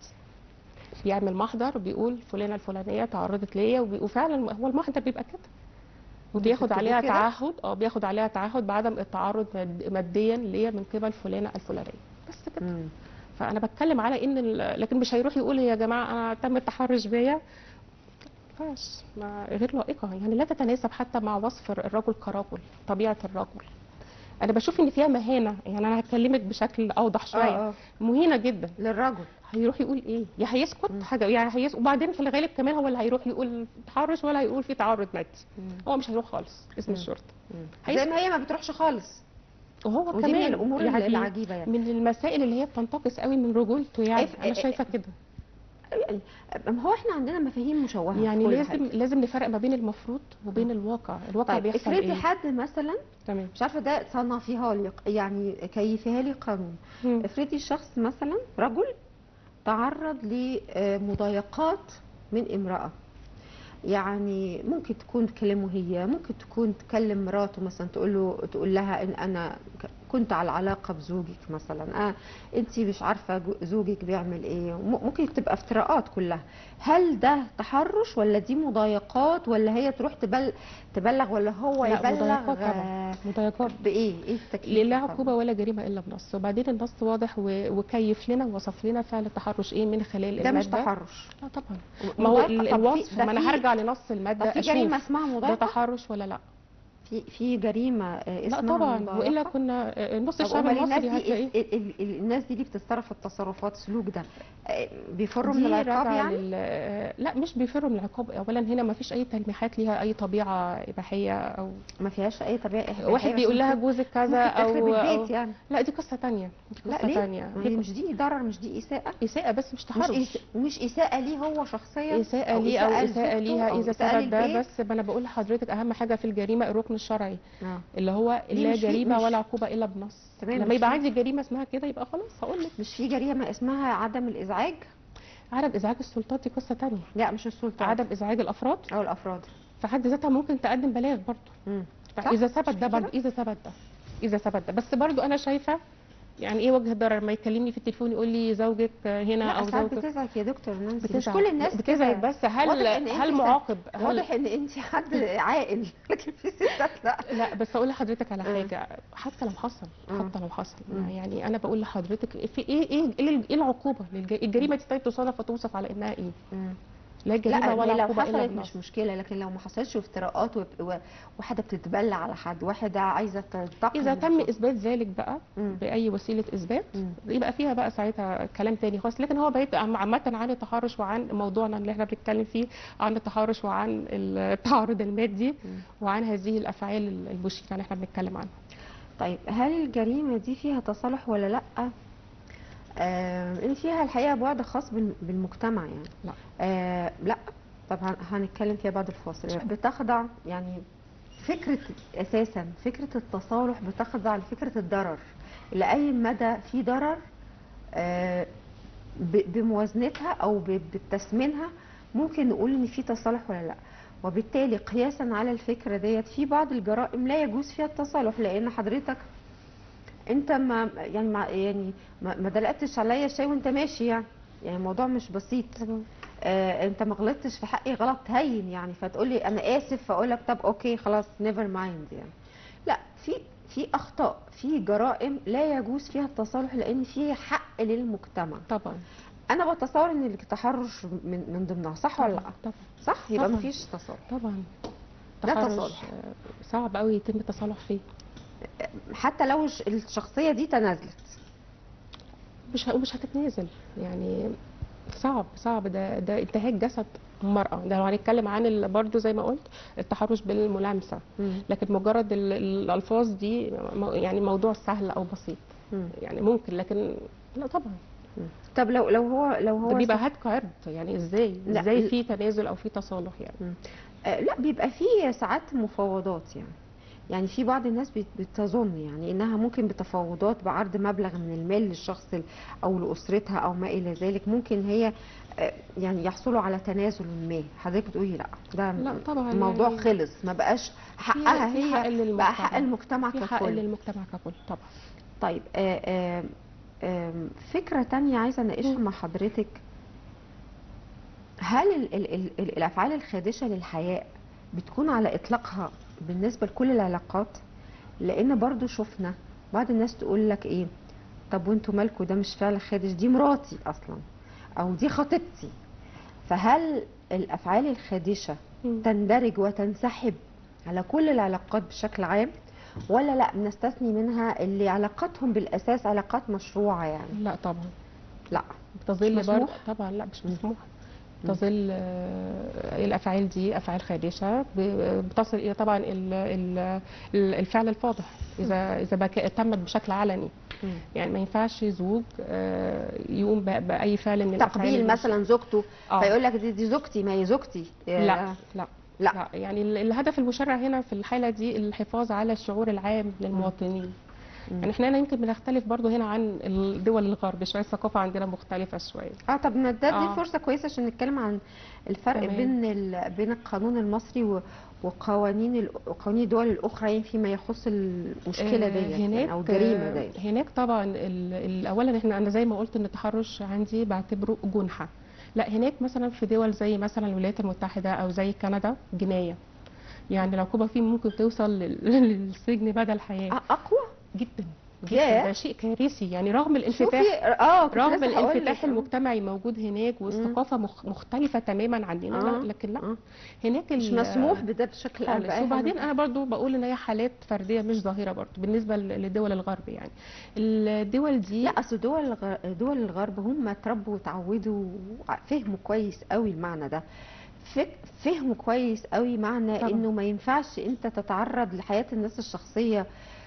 بيعمل محضر بيقول فلانه الفلانيه تعرضت ليا وبي- وفعلا هو المحضر بيبقى كده وبياخد بتكتبوه عليها كده؟ تعهد اه بياخد عليها تعهد بعدم التعرض ماد- ماديا ليا من قبل فلانه الفلانيه بس كده مم. فانا بتكلم على ان ال- لكن مش هيروح يقول يا جماعه انا تم التحرش بيا ما ينفعش ما غير لائقه يعني لا تتناسب حتى مع وصف الرجل كرجل طبيعه الرجل انا بشوف ان فيها مهانه يعني انا هكلمك بشكل اوضح شويه اه اه مهينه جدا للرجل هيروح يقول ايه يا هيسكت حاجه يعني هيسكت وبعدين في الغالب كمان هو اللي هيروح يقول تحرش ولا هيقول في تعرض مادي هو مش هيروح خالص اسم مم. الشرطه زي هيسكت. ما هي ما بتروحش خالص وهو ودي من كمان الامور يعني العجيبه يعني من المسائل اللي هي بتنتقص قوي من رجولته يعني إف- انا شايفه كده يعني ما هو احنا عندنا مفاهيم مشوهه في يعني كل لازم حاجة. لازم نفرق ما بين المفروض وبين الواقع الواقع طيب بيحصل افرضي ايه حد مثلا تمام مش عارفه ده صنفيها لي يعني كيفيها لي قانون مم. افرضي الشخص مثلا رجل تعرض لمضايقات من امرأة يعني ممكن تكون تكلمه هي ممكن تكون تكلم مراته مثلا تقول له تقول لها ان انا ك- كنت على علاقه بزوجك مثلا اه انت مش عارفه جو- زوجك بيعمل ايه م- ممكن تبقى افتراءات كلها هل ده تحرش ولا دي مضايقات ولا هي تروح تبل تبلغ ولا هو لا، يبلغ مضايقات طبعا. آه، مضايقات بايه ايه التكليف لا القانوني؟ عقوبه ولا جريمه الا بنص وبعدين النص واضح و- وكيف لنا ووصف لنا فعل التحرش ايه من خلال ده مش الماده تحرش لا طبعا ما هو مضايقة. ال- طب في- الوصف ده ما انا في- هرجع لنص الماده طب في جريمه اشوف اسمها ده مضايقه تحرش ولا لا في في جريمه آه، لا اسمها طبعا مضايقة؟ والا كنا آه، نص طب الشعب أمال المصري الناس دي هتلاقيه ال- ال- ال- الناس دي اللي بتتصرف التصرفات سلوك ده آه، بيفروا من دي العقاب راجعة يعني لل... آه، لا مش بيفروا من العقاب اولا هنا ما فيش اي تلميحات ليها اي طبيعه اباحيه او ما فيهاش اي طبيعه إباحية، واحد بس بيقول لها ممكن- جوزك كذا ممكن او تخرب أو- البيت يعني لا دي قصه تانية دي لا قصه ليه؟ تانية ما دي هي مش دي ضرر مش دي اساءه اساءه بس مش مش تحرش إس- مش اساءه ليه هو شخصيا اساءه أو ليه او اساءه لزوجته ليها أو اذا إساءة ثبت ده للبيت. بس ما انا بقول لحضرتك اهم حاجه في الجريمه الركن الشرعي آه. اللي هو ليه لا مش في- جريمه مش- ولا عقوبه الا بنص تمام، لما مش يبقى في- عندي جريمه اسمها كده يبقى خلاص هقول لك مش في جريمه اسمها عدم الازعاج عدم ازعاج السلطات دي قصه تانية لا مش السلطه عدم ازعاج الافراد او الافراد في حد ذاتها ممكن تقدم بلاغ برضه مم. صح؟ فاذا مش ثبت ده كده؟ برضه اذا ثبت ده اذا ثبت ده بس برضه انا شايفه يعني ايه وجه الضرر ما يكلمني في التليفون يقول لي زوجك هنا لا او ساعات زوجك بتزعج يا دكتور نانسي مش بتزعج كل الناس بتزعج كده. بس هل واضح إن أنت هل معاقب هل واضح ان انت حد عاقل لكن في ستات لا لا بس اقول لحضرتك على مم. حاجه حتى لو حصل مم. حتى لو حصل مم. يعني انا بقول لحضرتك في ايه ايه ايه إيه العقوبه للج- الجريمه دي طيب تصنف وتوصف على انها ايه لا جريمه لا ولا هي لو عقوبه الا حصلت بنص مش مشكله لكن لو ما حصلش افتراءات وب- و- وواحده بتتبلى على حد واحده عايزه تنتقم اذا من تم شخص. اثبات ذلك بقى مم. باي وسيله اثبات مم. يبقى فيها بقى ساعتها كلام تاني خالص لكن هو بعيد عم- عامه عن التحرش وعن موضوعنا اللي احنا بنتكلم فيه عن التحرش وعن التعرض المادي مم. وعن هذه الافعال المشينه اللي احنا بنتكلم عنها طيب هل الجريمه دي فيها تصالح ولا لا آه ان فيها الحقيقه بعد خاص بال- بالمجتمع يعني لا. آه لا طب هن- هنتكلم فيها بعد الفاصل بتخضع يعني فكره اساسا فكره التصالح بتخضع لفكره الضرر لاي مدى في ضرر آه ب- بموازنتها او ب- بتسمينها ممكن نقول ان في تصالح ولا لا وبالتالي قياسا على الفكره ديت في بعض الجرائم لا يجوز فيها التصالح لان حضرتك انت ما يعني ما يعني ما ما دلقتش عليا شيء وانت ماشي يعني يعني الموضوع مش بسيط آه انت ما غلطتش في حقي غلط هين يعني فتقولي انا اسف فاقول لك طب اوكي خلاص نيفر مايند يعني لا في في اخطاء في جرائم لا يجوز فيها التصالح لان في حق للمجتمع طبعا انا بتصور ان التحرش من من ضمنها صح ولا لا طبعا صح يبقى طبعاً. مفيش تصالح طبعا ده تحرش، تصالح. آه، صعب قوي يتم التصالح فيه حتى لو الش- الشخصيه دي تنازلت مش ه- مش هتتنازل يعني صعب صعب ده ده انتهاك جسد المرأة ده لو هنتكلم عن ال- برضو زي ما قلت التحرش بالملامسة لكن مجرد ال- الألفاظ دي م- يعني موضوع سهل أو بسيط مم. يعني ممكن لكن لا طبعا طب لو لو هو لو هو ده بيبقى هتك عرض يعني ازاي لا، ازاي ال- في تنازل او في تصالح يعني آه، لا بيبقى فيه ساعات مفاوضات يعني يعني في بعض الناس بت- بتظن يعني انها ممكن بتفاوضات بعرض مبلغ من المال للشخص ال- او لاسرتها او ما الى ذلك ممكن هي آه، يعني يحصلوا على تنازل ما حضرتك بتقولي لا ده لا طبعا الموضوع يعني خلص ما بقاش حقها في حق هي للمجتمع. بقى حق المجتمع في حق ككل للمجتمع ككل طبعا طيب آه، آه، آم، فكرة تانية عايزة اناقشها مم. مع حضرتك هل ال ال ال ال الافعال الخادشة للحياء بتكون على اطلاقها بالنسبة لكل العلاقات لان برضو شفنا بعض الناس تقول لك ايه طب وانتوا مالكوا ده مش فعل خادش دي مراتي اصلا او دي خطيبتي فهل الافعال الخادشه مم. تندرج وتنسحب على كل العلاقات بشكل عام ولا لا بنستثني منها اللي علاقاتهم بالاساس علاقات مشروعه يعني لا طبعا لا بتظل مش برضه مسموح؟ طبعا لا مش مم. مسموح مم. تظل آه، الافعال دي افعال خادشه ب- بتصل الى طبعا ال- ال- ال- الفعل الفاضح اذا اذا بك- تمت بشكل علني مم. يعني ما ينفعش زوج آه، يقوم ب- باي فعل من الافعال تقبيل اللي- مثلا زوجته آه. فيقول لك دي, دي زوجتي ما هي زوجتي لا لا لا. لا يعني ال- الهدف المشرع هنا في الحاله دي الحفاظ على الشعور العام للمواطنين مم. يعني احنا هنا يمكن بنختلف برضو هنا عن الدول الغرب شويه الثقافه عندنا مختلفه شويه اه طب ما ده دي آه. فرصه كويسه عشان نتكلم عن الفرق تمام. بين ال... بين القانون المصري و... وقوانين ال... وقوانين الدول الاخرى يعني فيما يخص المشكله آه، دي هناك يعني او الجريمه دي هناك طبعا ال- ال- اولا احنا انا زي ما قلت ان التحرش عندي بعتبره جنحه لا هناك مثلا في دول زي مثلا الولايات المتحده او زي كندا جنايه يعني العقوبه فيه ممكن توصل لل- للسجن بدل الحياه آه، اقوى جدا ياه. جدا ده شيء كارثي يعني رغم الانفتاح شوفي اه كنت رغم لسه هقول الانفتاح لك. المجتمعي موجود هناك والثقافه مخ- مختلفه تماما عننا آه. لا لكن لا آه. هناك مش ال- مسموح بده بشكل خالص بأي حال وبعدين من- انا برضو بقول ان هي حالات فرديه مش ظاهره برضو بالنسبه ل- لدول الغرب يعني الدول دي لا اصل دول الغ... دول الغرب هم اتربوا وتعودوا فهموا كويس قوي المعنى ده فك- فهموا كويس قوي معنى طبعا. انه ما ينفعش انت تتعرض لحياه الناس الشخصيه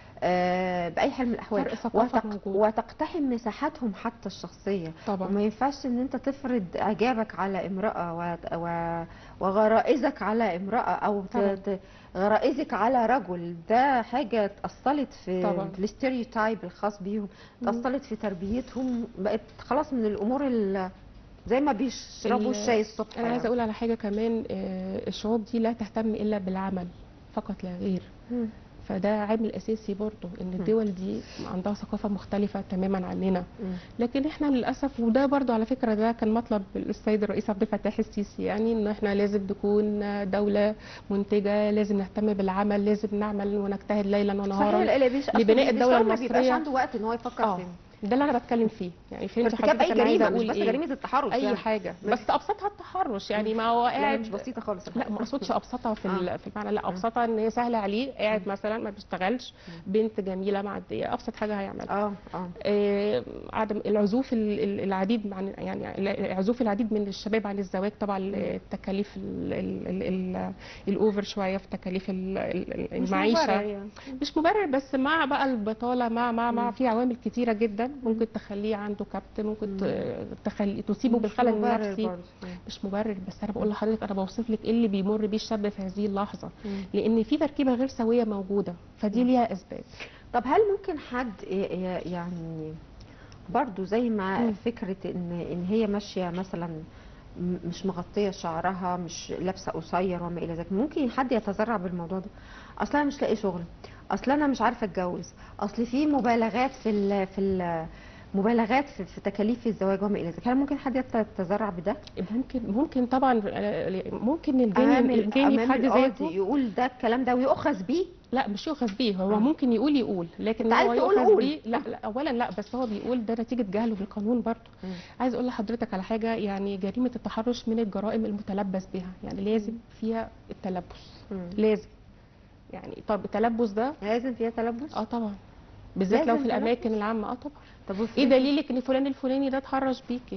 آه، باي حال من الاحوال فرق ثقافة موجود. وتقتحم مساحاتهم حتى الشخصيه طبعا وما ينفعش ان انت تفرض اعجابك على امراه و... و... وغرائزك على امراه او ت... طبعا. ت... غرائزك على رجل ده حاجه اتأصلت في طبعا. في الاستيريوتايب الخاص بيهم مم. اتأصلت في تربيتهم بقت خلاص من الامور ال- زي ما بيشربوا ال- الشاي الصبح انا عايزه يعني. اقول على حاجه كمان آه، الشعوب دي لا تهتم الا بالعمل فقط لا غير مم. فده عامل اساسي برضو ان مم. الدول دي عندها ثقافه مختلفه تماما عننا مم. لكن احنا للاسف وده برضو على فكره ده كان مطلب السيد الرئيس عبد الفتاح السيسي يعني ان احنا لازم نكون دوله منتجه لازم نهتم بالعمل لازم نعمل ونجتهد ليلا ونهارا صحيح اللي بيش... أصل لبناء اللي الدولة بيشتغل ما بيبقاش المصرية. عنده وقت ان هو يفكر اه في ده اللي انا بتكلم فيه يعني في فهمت ارتكاب حضرتك اي انا عايزه جريمه مش اقول بس ايه جريمه التحرش اي يعني. حاجه مم. بس ابسطها التحرش يعني ما هو لا قاعد مش بسيطه خالص لا ما اقصدش ابسطها في آه. ال- في المعنى لا ابسطها ان هي سهله عليه قاعد مثلا ما بيشتغلش بنت جميله معديه ابسط حاجه هيعملها اه اه آه، عدم العزوف ال- ال- العديد عن يعني عزوف العديد من الشباب عن الزواج طبعا التكاليف ال- ال- ال- ال- الاوفر شويه في تكاليف ال- ال- مش المعيشه مبرر يعني. مش مبرر بس مع بقى البطاله مع مع مع مم. في عوامل كتيره جدا ممكن تخليه عنده كبت ممكن مم. ت- تخلي تصيبه مش بالخلل مبرر النفسي برضه. مم. مش مبرر بس انا بقول لحضرتك انا بوصف لك ايه اللي بيمر بيه الشاب في هذه اللحظه مم. لان في تركيبه غير سويه موجوده فدي مم. ليها اسباب طب هل ممكن حد ي- ي- يعني برضو زي ما مم. فكرة ان ان هي ماشية مثلا م- مش مغطية شعرها مش لابسة قصير وما الى ذلك ممكن حد يتذرع بالموضوع ده اصل انا مش لاقي شغل اصل انا مش عارفة اتجوز اصل في مبالغات في ال في ال مبالغات في, في تكاليف الزواج وما الى ذلك هل ممكن حد يتذرع بده؟ ممكن ممكن طبعا آه، ممكن الجاني امام ال- الجاني في امام حد القاضي ذاته يقول ده الكلام ده ويؤخذ بيه لا مش يؤخذ بيه هو آه. ممكن يقول يقول لكن أنت عايز هو تقول يؤخذ قول. بيه لا, لا اولا لا بس هو بيقول ده نتيجه جهله بالقانون برضه مم. عايز اقول لحضرتك على حاجه يعني جريمه التحرش من الجرائم المتلبس بها يعني لازم فيها التلبس مم. لازم يعني طب التلبس ده لازم فيها تلبس؟ اه طبعا بالذات لو لازم في الاماكن تلبس؟ العامه اه طبعا طب ايه وافرضي- دليلك ان فلان الفلاني ده اتحرش بيكي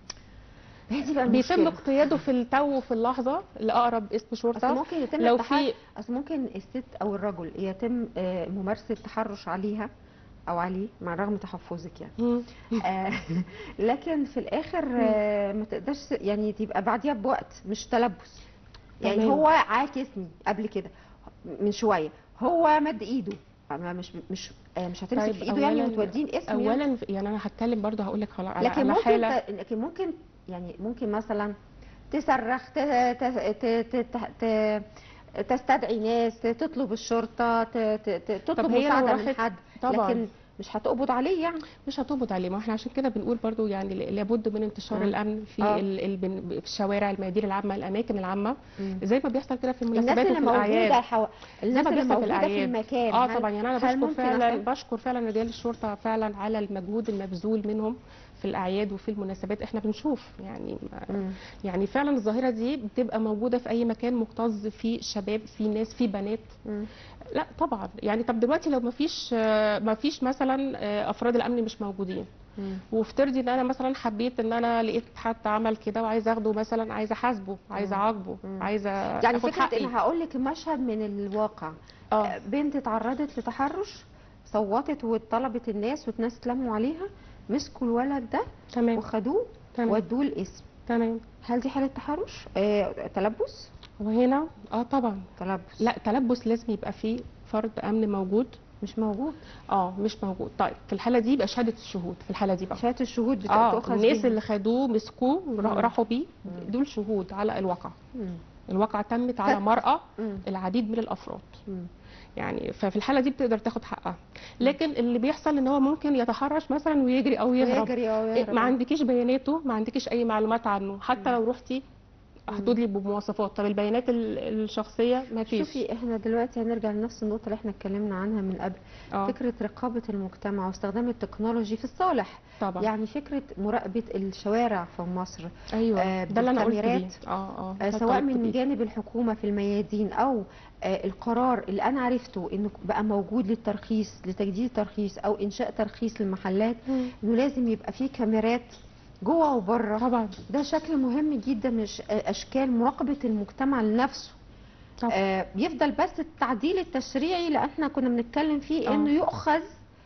هي دي بقى بيتم المشكلة. اقتياده في التو في اللحظه لاقرب اسم اصل شرطه ممكن يتم لو التحرش في اصل ممكن الست او الرجل يتم آه، ممارسه التحرش عليها او عليه مع رغم تحفظك يعني مم. آه، لكن في الاخر آه، ما تقدرش يعني تبقى بعديها بوقت مش تلبس يعني تمام. هو عاكسني قبل كده من شويه هو مد ايده أما مش مش آه، مش هتمسك طيب في ايده يعني أولاً- وتوديه الاسم يعني. اولا يعني انا هتكلم برضه هقول لك على على لكن على ممكن حاله ت... لكن ممكن يعني ممكن مثلا تصرخ ت... ت... ت... ت... ت... تستدعي ناس تطلب الشرطه ت... ت... ت... تطلب هي لو مساعده من راحت- حد طبعا لكن مش هتقبض عليه يعني مش هتقبض عليه ما احنا عشان كده بنقول برضو يعني ل- لابد من انتشار مم. الامن في آه. ال... ال... بن- في الشوارع الميادين العامه الاماكن العامه زي ما بيحصل كده في الناس المناسبات اللي وفي الاعياد موجوده حو... زي الناس ما اللي بيحصل في موجوده في الاعياد المكان اه هل- طبعا يعني انا هل بشكر ممكن فعلا أخاف؟ بشكر فعلا رجال الشرطه فعلا على المجهود المبذول منهم في الاعياد وفي المناسبات احنا بنشوف يعني مم. يعني فعلا الظاهره دي بتبقى موجوده في اي مكان مكتظ فيه شباب في ناس في بنات مم. لا طبعا يعني طب دلوقتي لو ما فيش ما فيش مثلا آه، افراد الامن مش موجودين مم. وافترضي ان انا مثلا حبيت ان انا لقيت حد عمل كده وعايزه اخده مثلا عايزه احاسبه عايزه مم. اعاقبه مم. عايزه يعني اخد فكره حقي ان هقول لك مشهد من الواقع اه بنت اتعرضت لتحرش صوتت وطلبت الناس والناس اتلموا عليها مسكوا الولد ده تمام وخدوه تمام ودوه القسم تمام هل دي حاله تحرش آه، تلبس وهنا اه طبعا تلبس لا تلبس لازم يبقى فيه فرد امن موجود مش موجود اه مش موجود طيب في الحاله دي يبقى شهاده الشهود في الحاله دي بقى شهاده الشهود اه بتؤخذ الناس بيها. اللي خدوه مسكوه را- مم. راحوا بيه مم. دول شهود على الواقع مم. الواقع تمت على ف- مرأة مم. العديد من الافراد مم. يعني ففي الحاله دي بتقدر تاخد حقها لكن اللي بيحصل ان هو ممكن يتحرش مثلا ويجري او يهرب ويجري او إيه، يهرب ما عندكيش بياناته ما عندكيش اي معلومات عنه حتى لو رحتي هتدلي بمواصفات طب البيانات ال- الشخصيه ما فيش شوفي احنا دلوقتي هنرجع لنفس النقطه اللي احنا اتكلمنا عنها من قبل اه فكره رقابه المجتمع واستخدام التكنولوجي في الصالح طبعا يعني فكره مراقبه الشوارع في مصر ايوه آه، ده اللي انا قلت بيه بالكاميرات. اه اه آه، ده سواء طلبت من بيه. جانب الحكومه في الميادين او آه، القرار اللي انا عرفته انه بقى موجود للترخيص لتجديد الترخيص او انشاء ترخيص للمحلات مم. انه لازم يبقى فيه كاميرات جوه وبره طبعا ده شكل مهم جدا من ش- اشكال مراقبه المجتمع لنفسه طبعا آه يفضل بس التعديل التشريعي اللي احنا كنا بنتكلم فيه آه. انه يؤخذ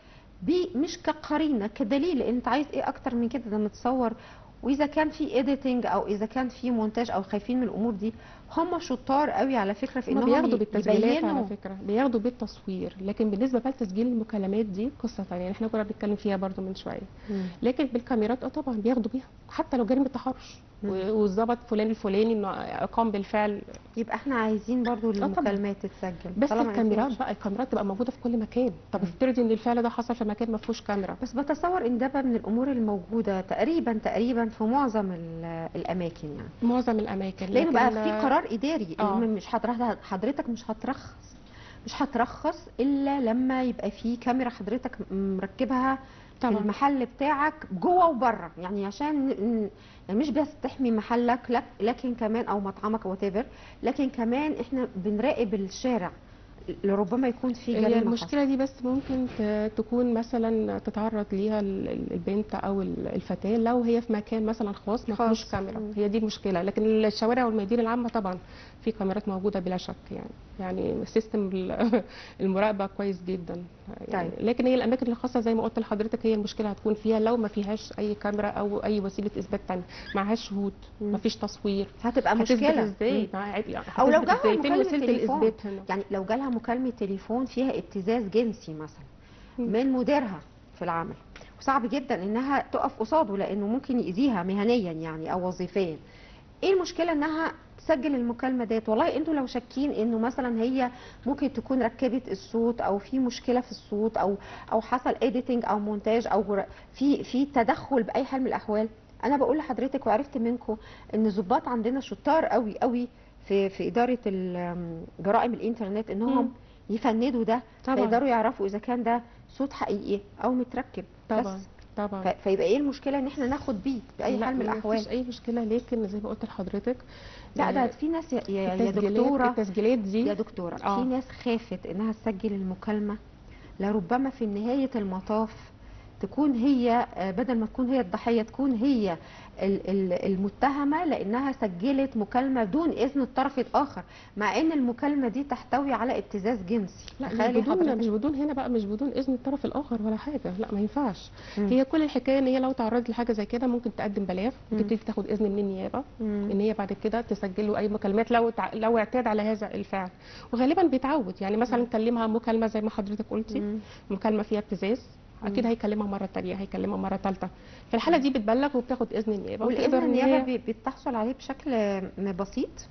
بيه مش كقرينه كدليل لان انت عايز ايه اكتر من كده ده متصور واذا كان في اديتنج او اذا كان في مونتاج او خايفين من الامور دي هم شطار قوي على فكره في هما انهم بياخدوا ي- بالتسجيلات على يبينوا فكره بياخدوا بالتصوير لكن بالنسبه بقى لتسجيل المكالمات دي قصه ثانيه يعني احنا كنا بنتكلم فيها برضو من شويه مم. لكن بالكاميرات اه طبعا بياخدوا بيها حتى لو جريمه تحرش مم. و- والظبط فلان الفلاني انه قام بالفعل يبقى احنا عايزين برضو طبعاً. المكالمات تتسجل بس طالما الكاميرات فيهاش- بقى الكاميرات تبقى موجوده في كل مكان طب مم. افترضي ان الفعل ده حصل في مكان ما فيهوش كاميرا بس بتصور ان ده بقى من الامور الموجوده تقريبا تقريبا في معظم ال- الاماكن يعني معظم الاماكن لانه بقى لكن- في قرار اداري آه. إن مش حضرتك حضرتك مش هترخص مش هترخص الا لما يبقى في كاميرا حضرتك مركبها في طبعا المحل بتاعك جوه وبره يعني عشان ن- يعني مش بس تحمي محلك لك لكن كمان او مطعمك او whatever لكن كمان احنا بنراقب الشارع لربما يكون في هي جريمه المشكله دي بس ممكن ت- تكون مثلا تتعرض ليها ال- ال- البنت او ال- الفتاه لو هي في مكان مثلا خاص ما فيهوش خاص. كاميرا مم. هي دي المشكله لكن الشوارع والميادين العامه طبعا في كاميرات موجوده بلا شك يعني يعني سيستم ال- المراقبه كويس جدا يعني طيب. لكن هي الاماكن الخاصه زي ما قلت لحضرتك هي المشكله هتكون فيها لو ما فيهاش اي كاميرا او اي وسيله اثبات ثانيه معهاش شهود مم. ما فيش تصوير هتبقى هتثبت مشكله ازاي مم. مع- يعني أو لو هتثبت جالها ازاي يتم مكالمة وسيله تليفون. الاثبات هنا يعني لو جالها مكالمة تليفون فيها ابتزاز جنسي مثلا مم. من مديرها في العمل وصعب جدا انها تقف قصاده لانه ممكن يأذيها مهنيا يعني او وظيفيا ايه المشكلة انها تسجل المكالمة ديت والله انتوا لو شاكين انه مثلا هي ممكن تكون ركبت الصوت او في مشكلة في الصوت او او حصل اديتنج او مونتاج او جر- في في تدخل باي حال من الاحوال انا بقول لحضرتك وعرفت منكم ان الضباط عندنا شطار قوي قوي في في اداره ال- جرائم الانترنت انهم مم. يفندوا ده طبعا فيقدروا يعرفوا اذا كان ده صوت حقيقي او متركب طبعا بس طبعا ف- فيبقى ايه المشكله ان احنا ناخد بيه باي لا، حال من ما الاحوال فيش اي مشكله لكن زي ما قلت لحضرتك لا ده آه، في ناس يا, يا يا التسجيلات دكتوره التسجيلات يا دي دكتوره آه. في ناس خافت انها تسجل المكالمه لربما في نهايه المطاف تكون هي آه، بدل ما تكون هي الضحيه تكون هي ال- ال- المتهمه لانها سجلت مكالمه دون اذن الطرف الاخر مع ان المكالمه دي تحتوي على ابتزاز جنسي لا مش تخيلي بدون حضرتك. مش بدون هنا بقى مش بدون اذن الطرف الاخر ولا حاجه لا ما ينفعش مم. هي كل الحكايه ان هي لو تعرضت لحاجه زي كده ممكن تقدم بلاغ مم. وتبتدي تاخد اذن من النيابه مم. ان هي بعد كده تسجل له اي مكالمات لو تع... لو اعتاد على هذا الفعل وغالبا بيتعود يعني مثلا كلمها مكالمه زي ما حضرتك قلتي مم. مكالمه فيها ابتزاز اكيد مم. هيكلمها مره تانية هيكلمها مره ثالثه في الحاله دي بتبلغ وبتاخد اذن النيابه والاذن وتقدر إن النيابه هي- بي- بتحصل عليه بشكل م- بسيط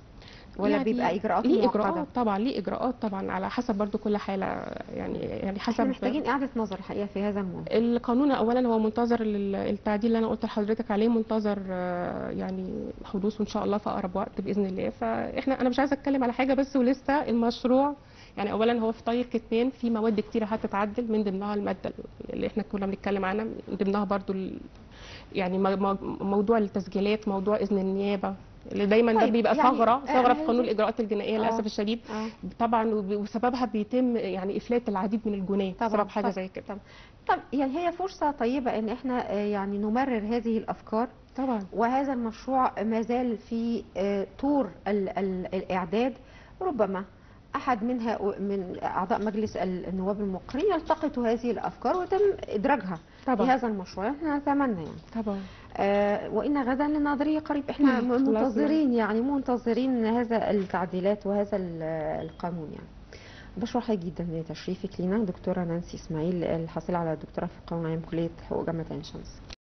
ولا يعني بيبقى اجراءات ليه معقده اجراءات طبعا ليه اجراءات طبعا على حسب برضو كل حاله يعني يعني احنا حسب محتاجين اعاده نظر الحقيقه في هذا الموضوع القانون اولا هو منتظر ال- التعديل اللي انا قلت لحضرتك عليه منتظر آه، يعني حدوثه ان شاء الله في اقرب وقت باذن الله فاحنا انا مش عايزه اتكلم على حاجه بس ولسه المشروع يعني اولا هو في طي الكتمان في مواد كتيره هتتعدل من ضمنها الماده اللي احنا كنا بنتكلم عنها من ضمنها برضو ال- يعني مو- مو- موضوع التسجيلات موضوع اذن النيابه اللي دايما ده طيب، بيبقى يعني، ثغره آه، ثغره في هذه- قانون الاجراءات الجنائيه آه. للاسف الشديد آه. طبعا وب- وسببها بيتم يعني افلات العديد من الجناه طبعاً، بسبب حاجه طبعاً، زي كده طبعاً. طب يعني هي فرصه طيبه ان احنا آه، يعني نمرر هذه الافكار طبعا وهذا المشروع ما زال في آه، طور ال- ال- الإعداد ربما أحد منها من أعضاء مجلس النواب المقرين يلتقطوا هذه الأفكار ويتم إدراجها في طبعا هذا المشروع احنا نتمنى يعني طبعا آه وإن غدا للناظرية قريب احنا خلاص. منتظرين يعني منتظرين هذا التعديلات وهذا ال- القانون يعني بشكر حضرتك جدا لتشريفك لينا دكتورة نانسي إسماعيل الحاصلة على الدكتوراه في القانون العام كلية حقوق جامعة عين شمس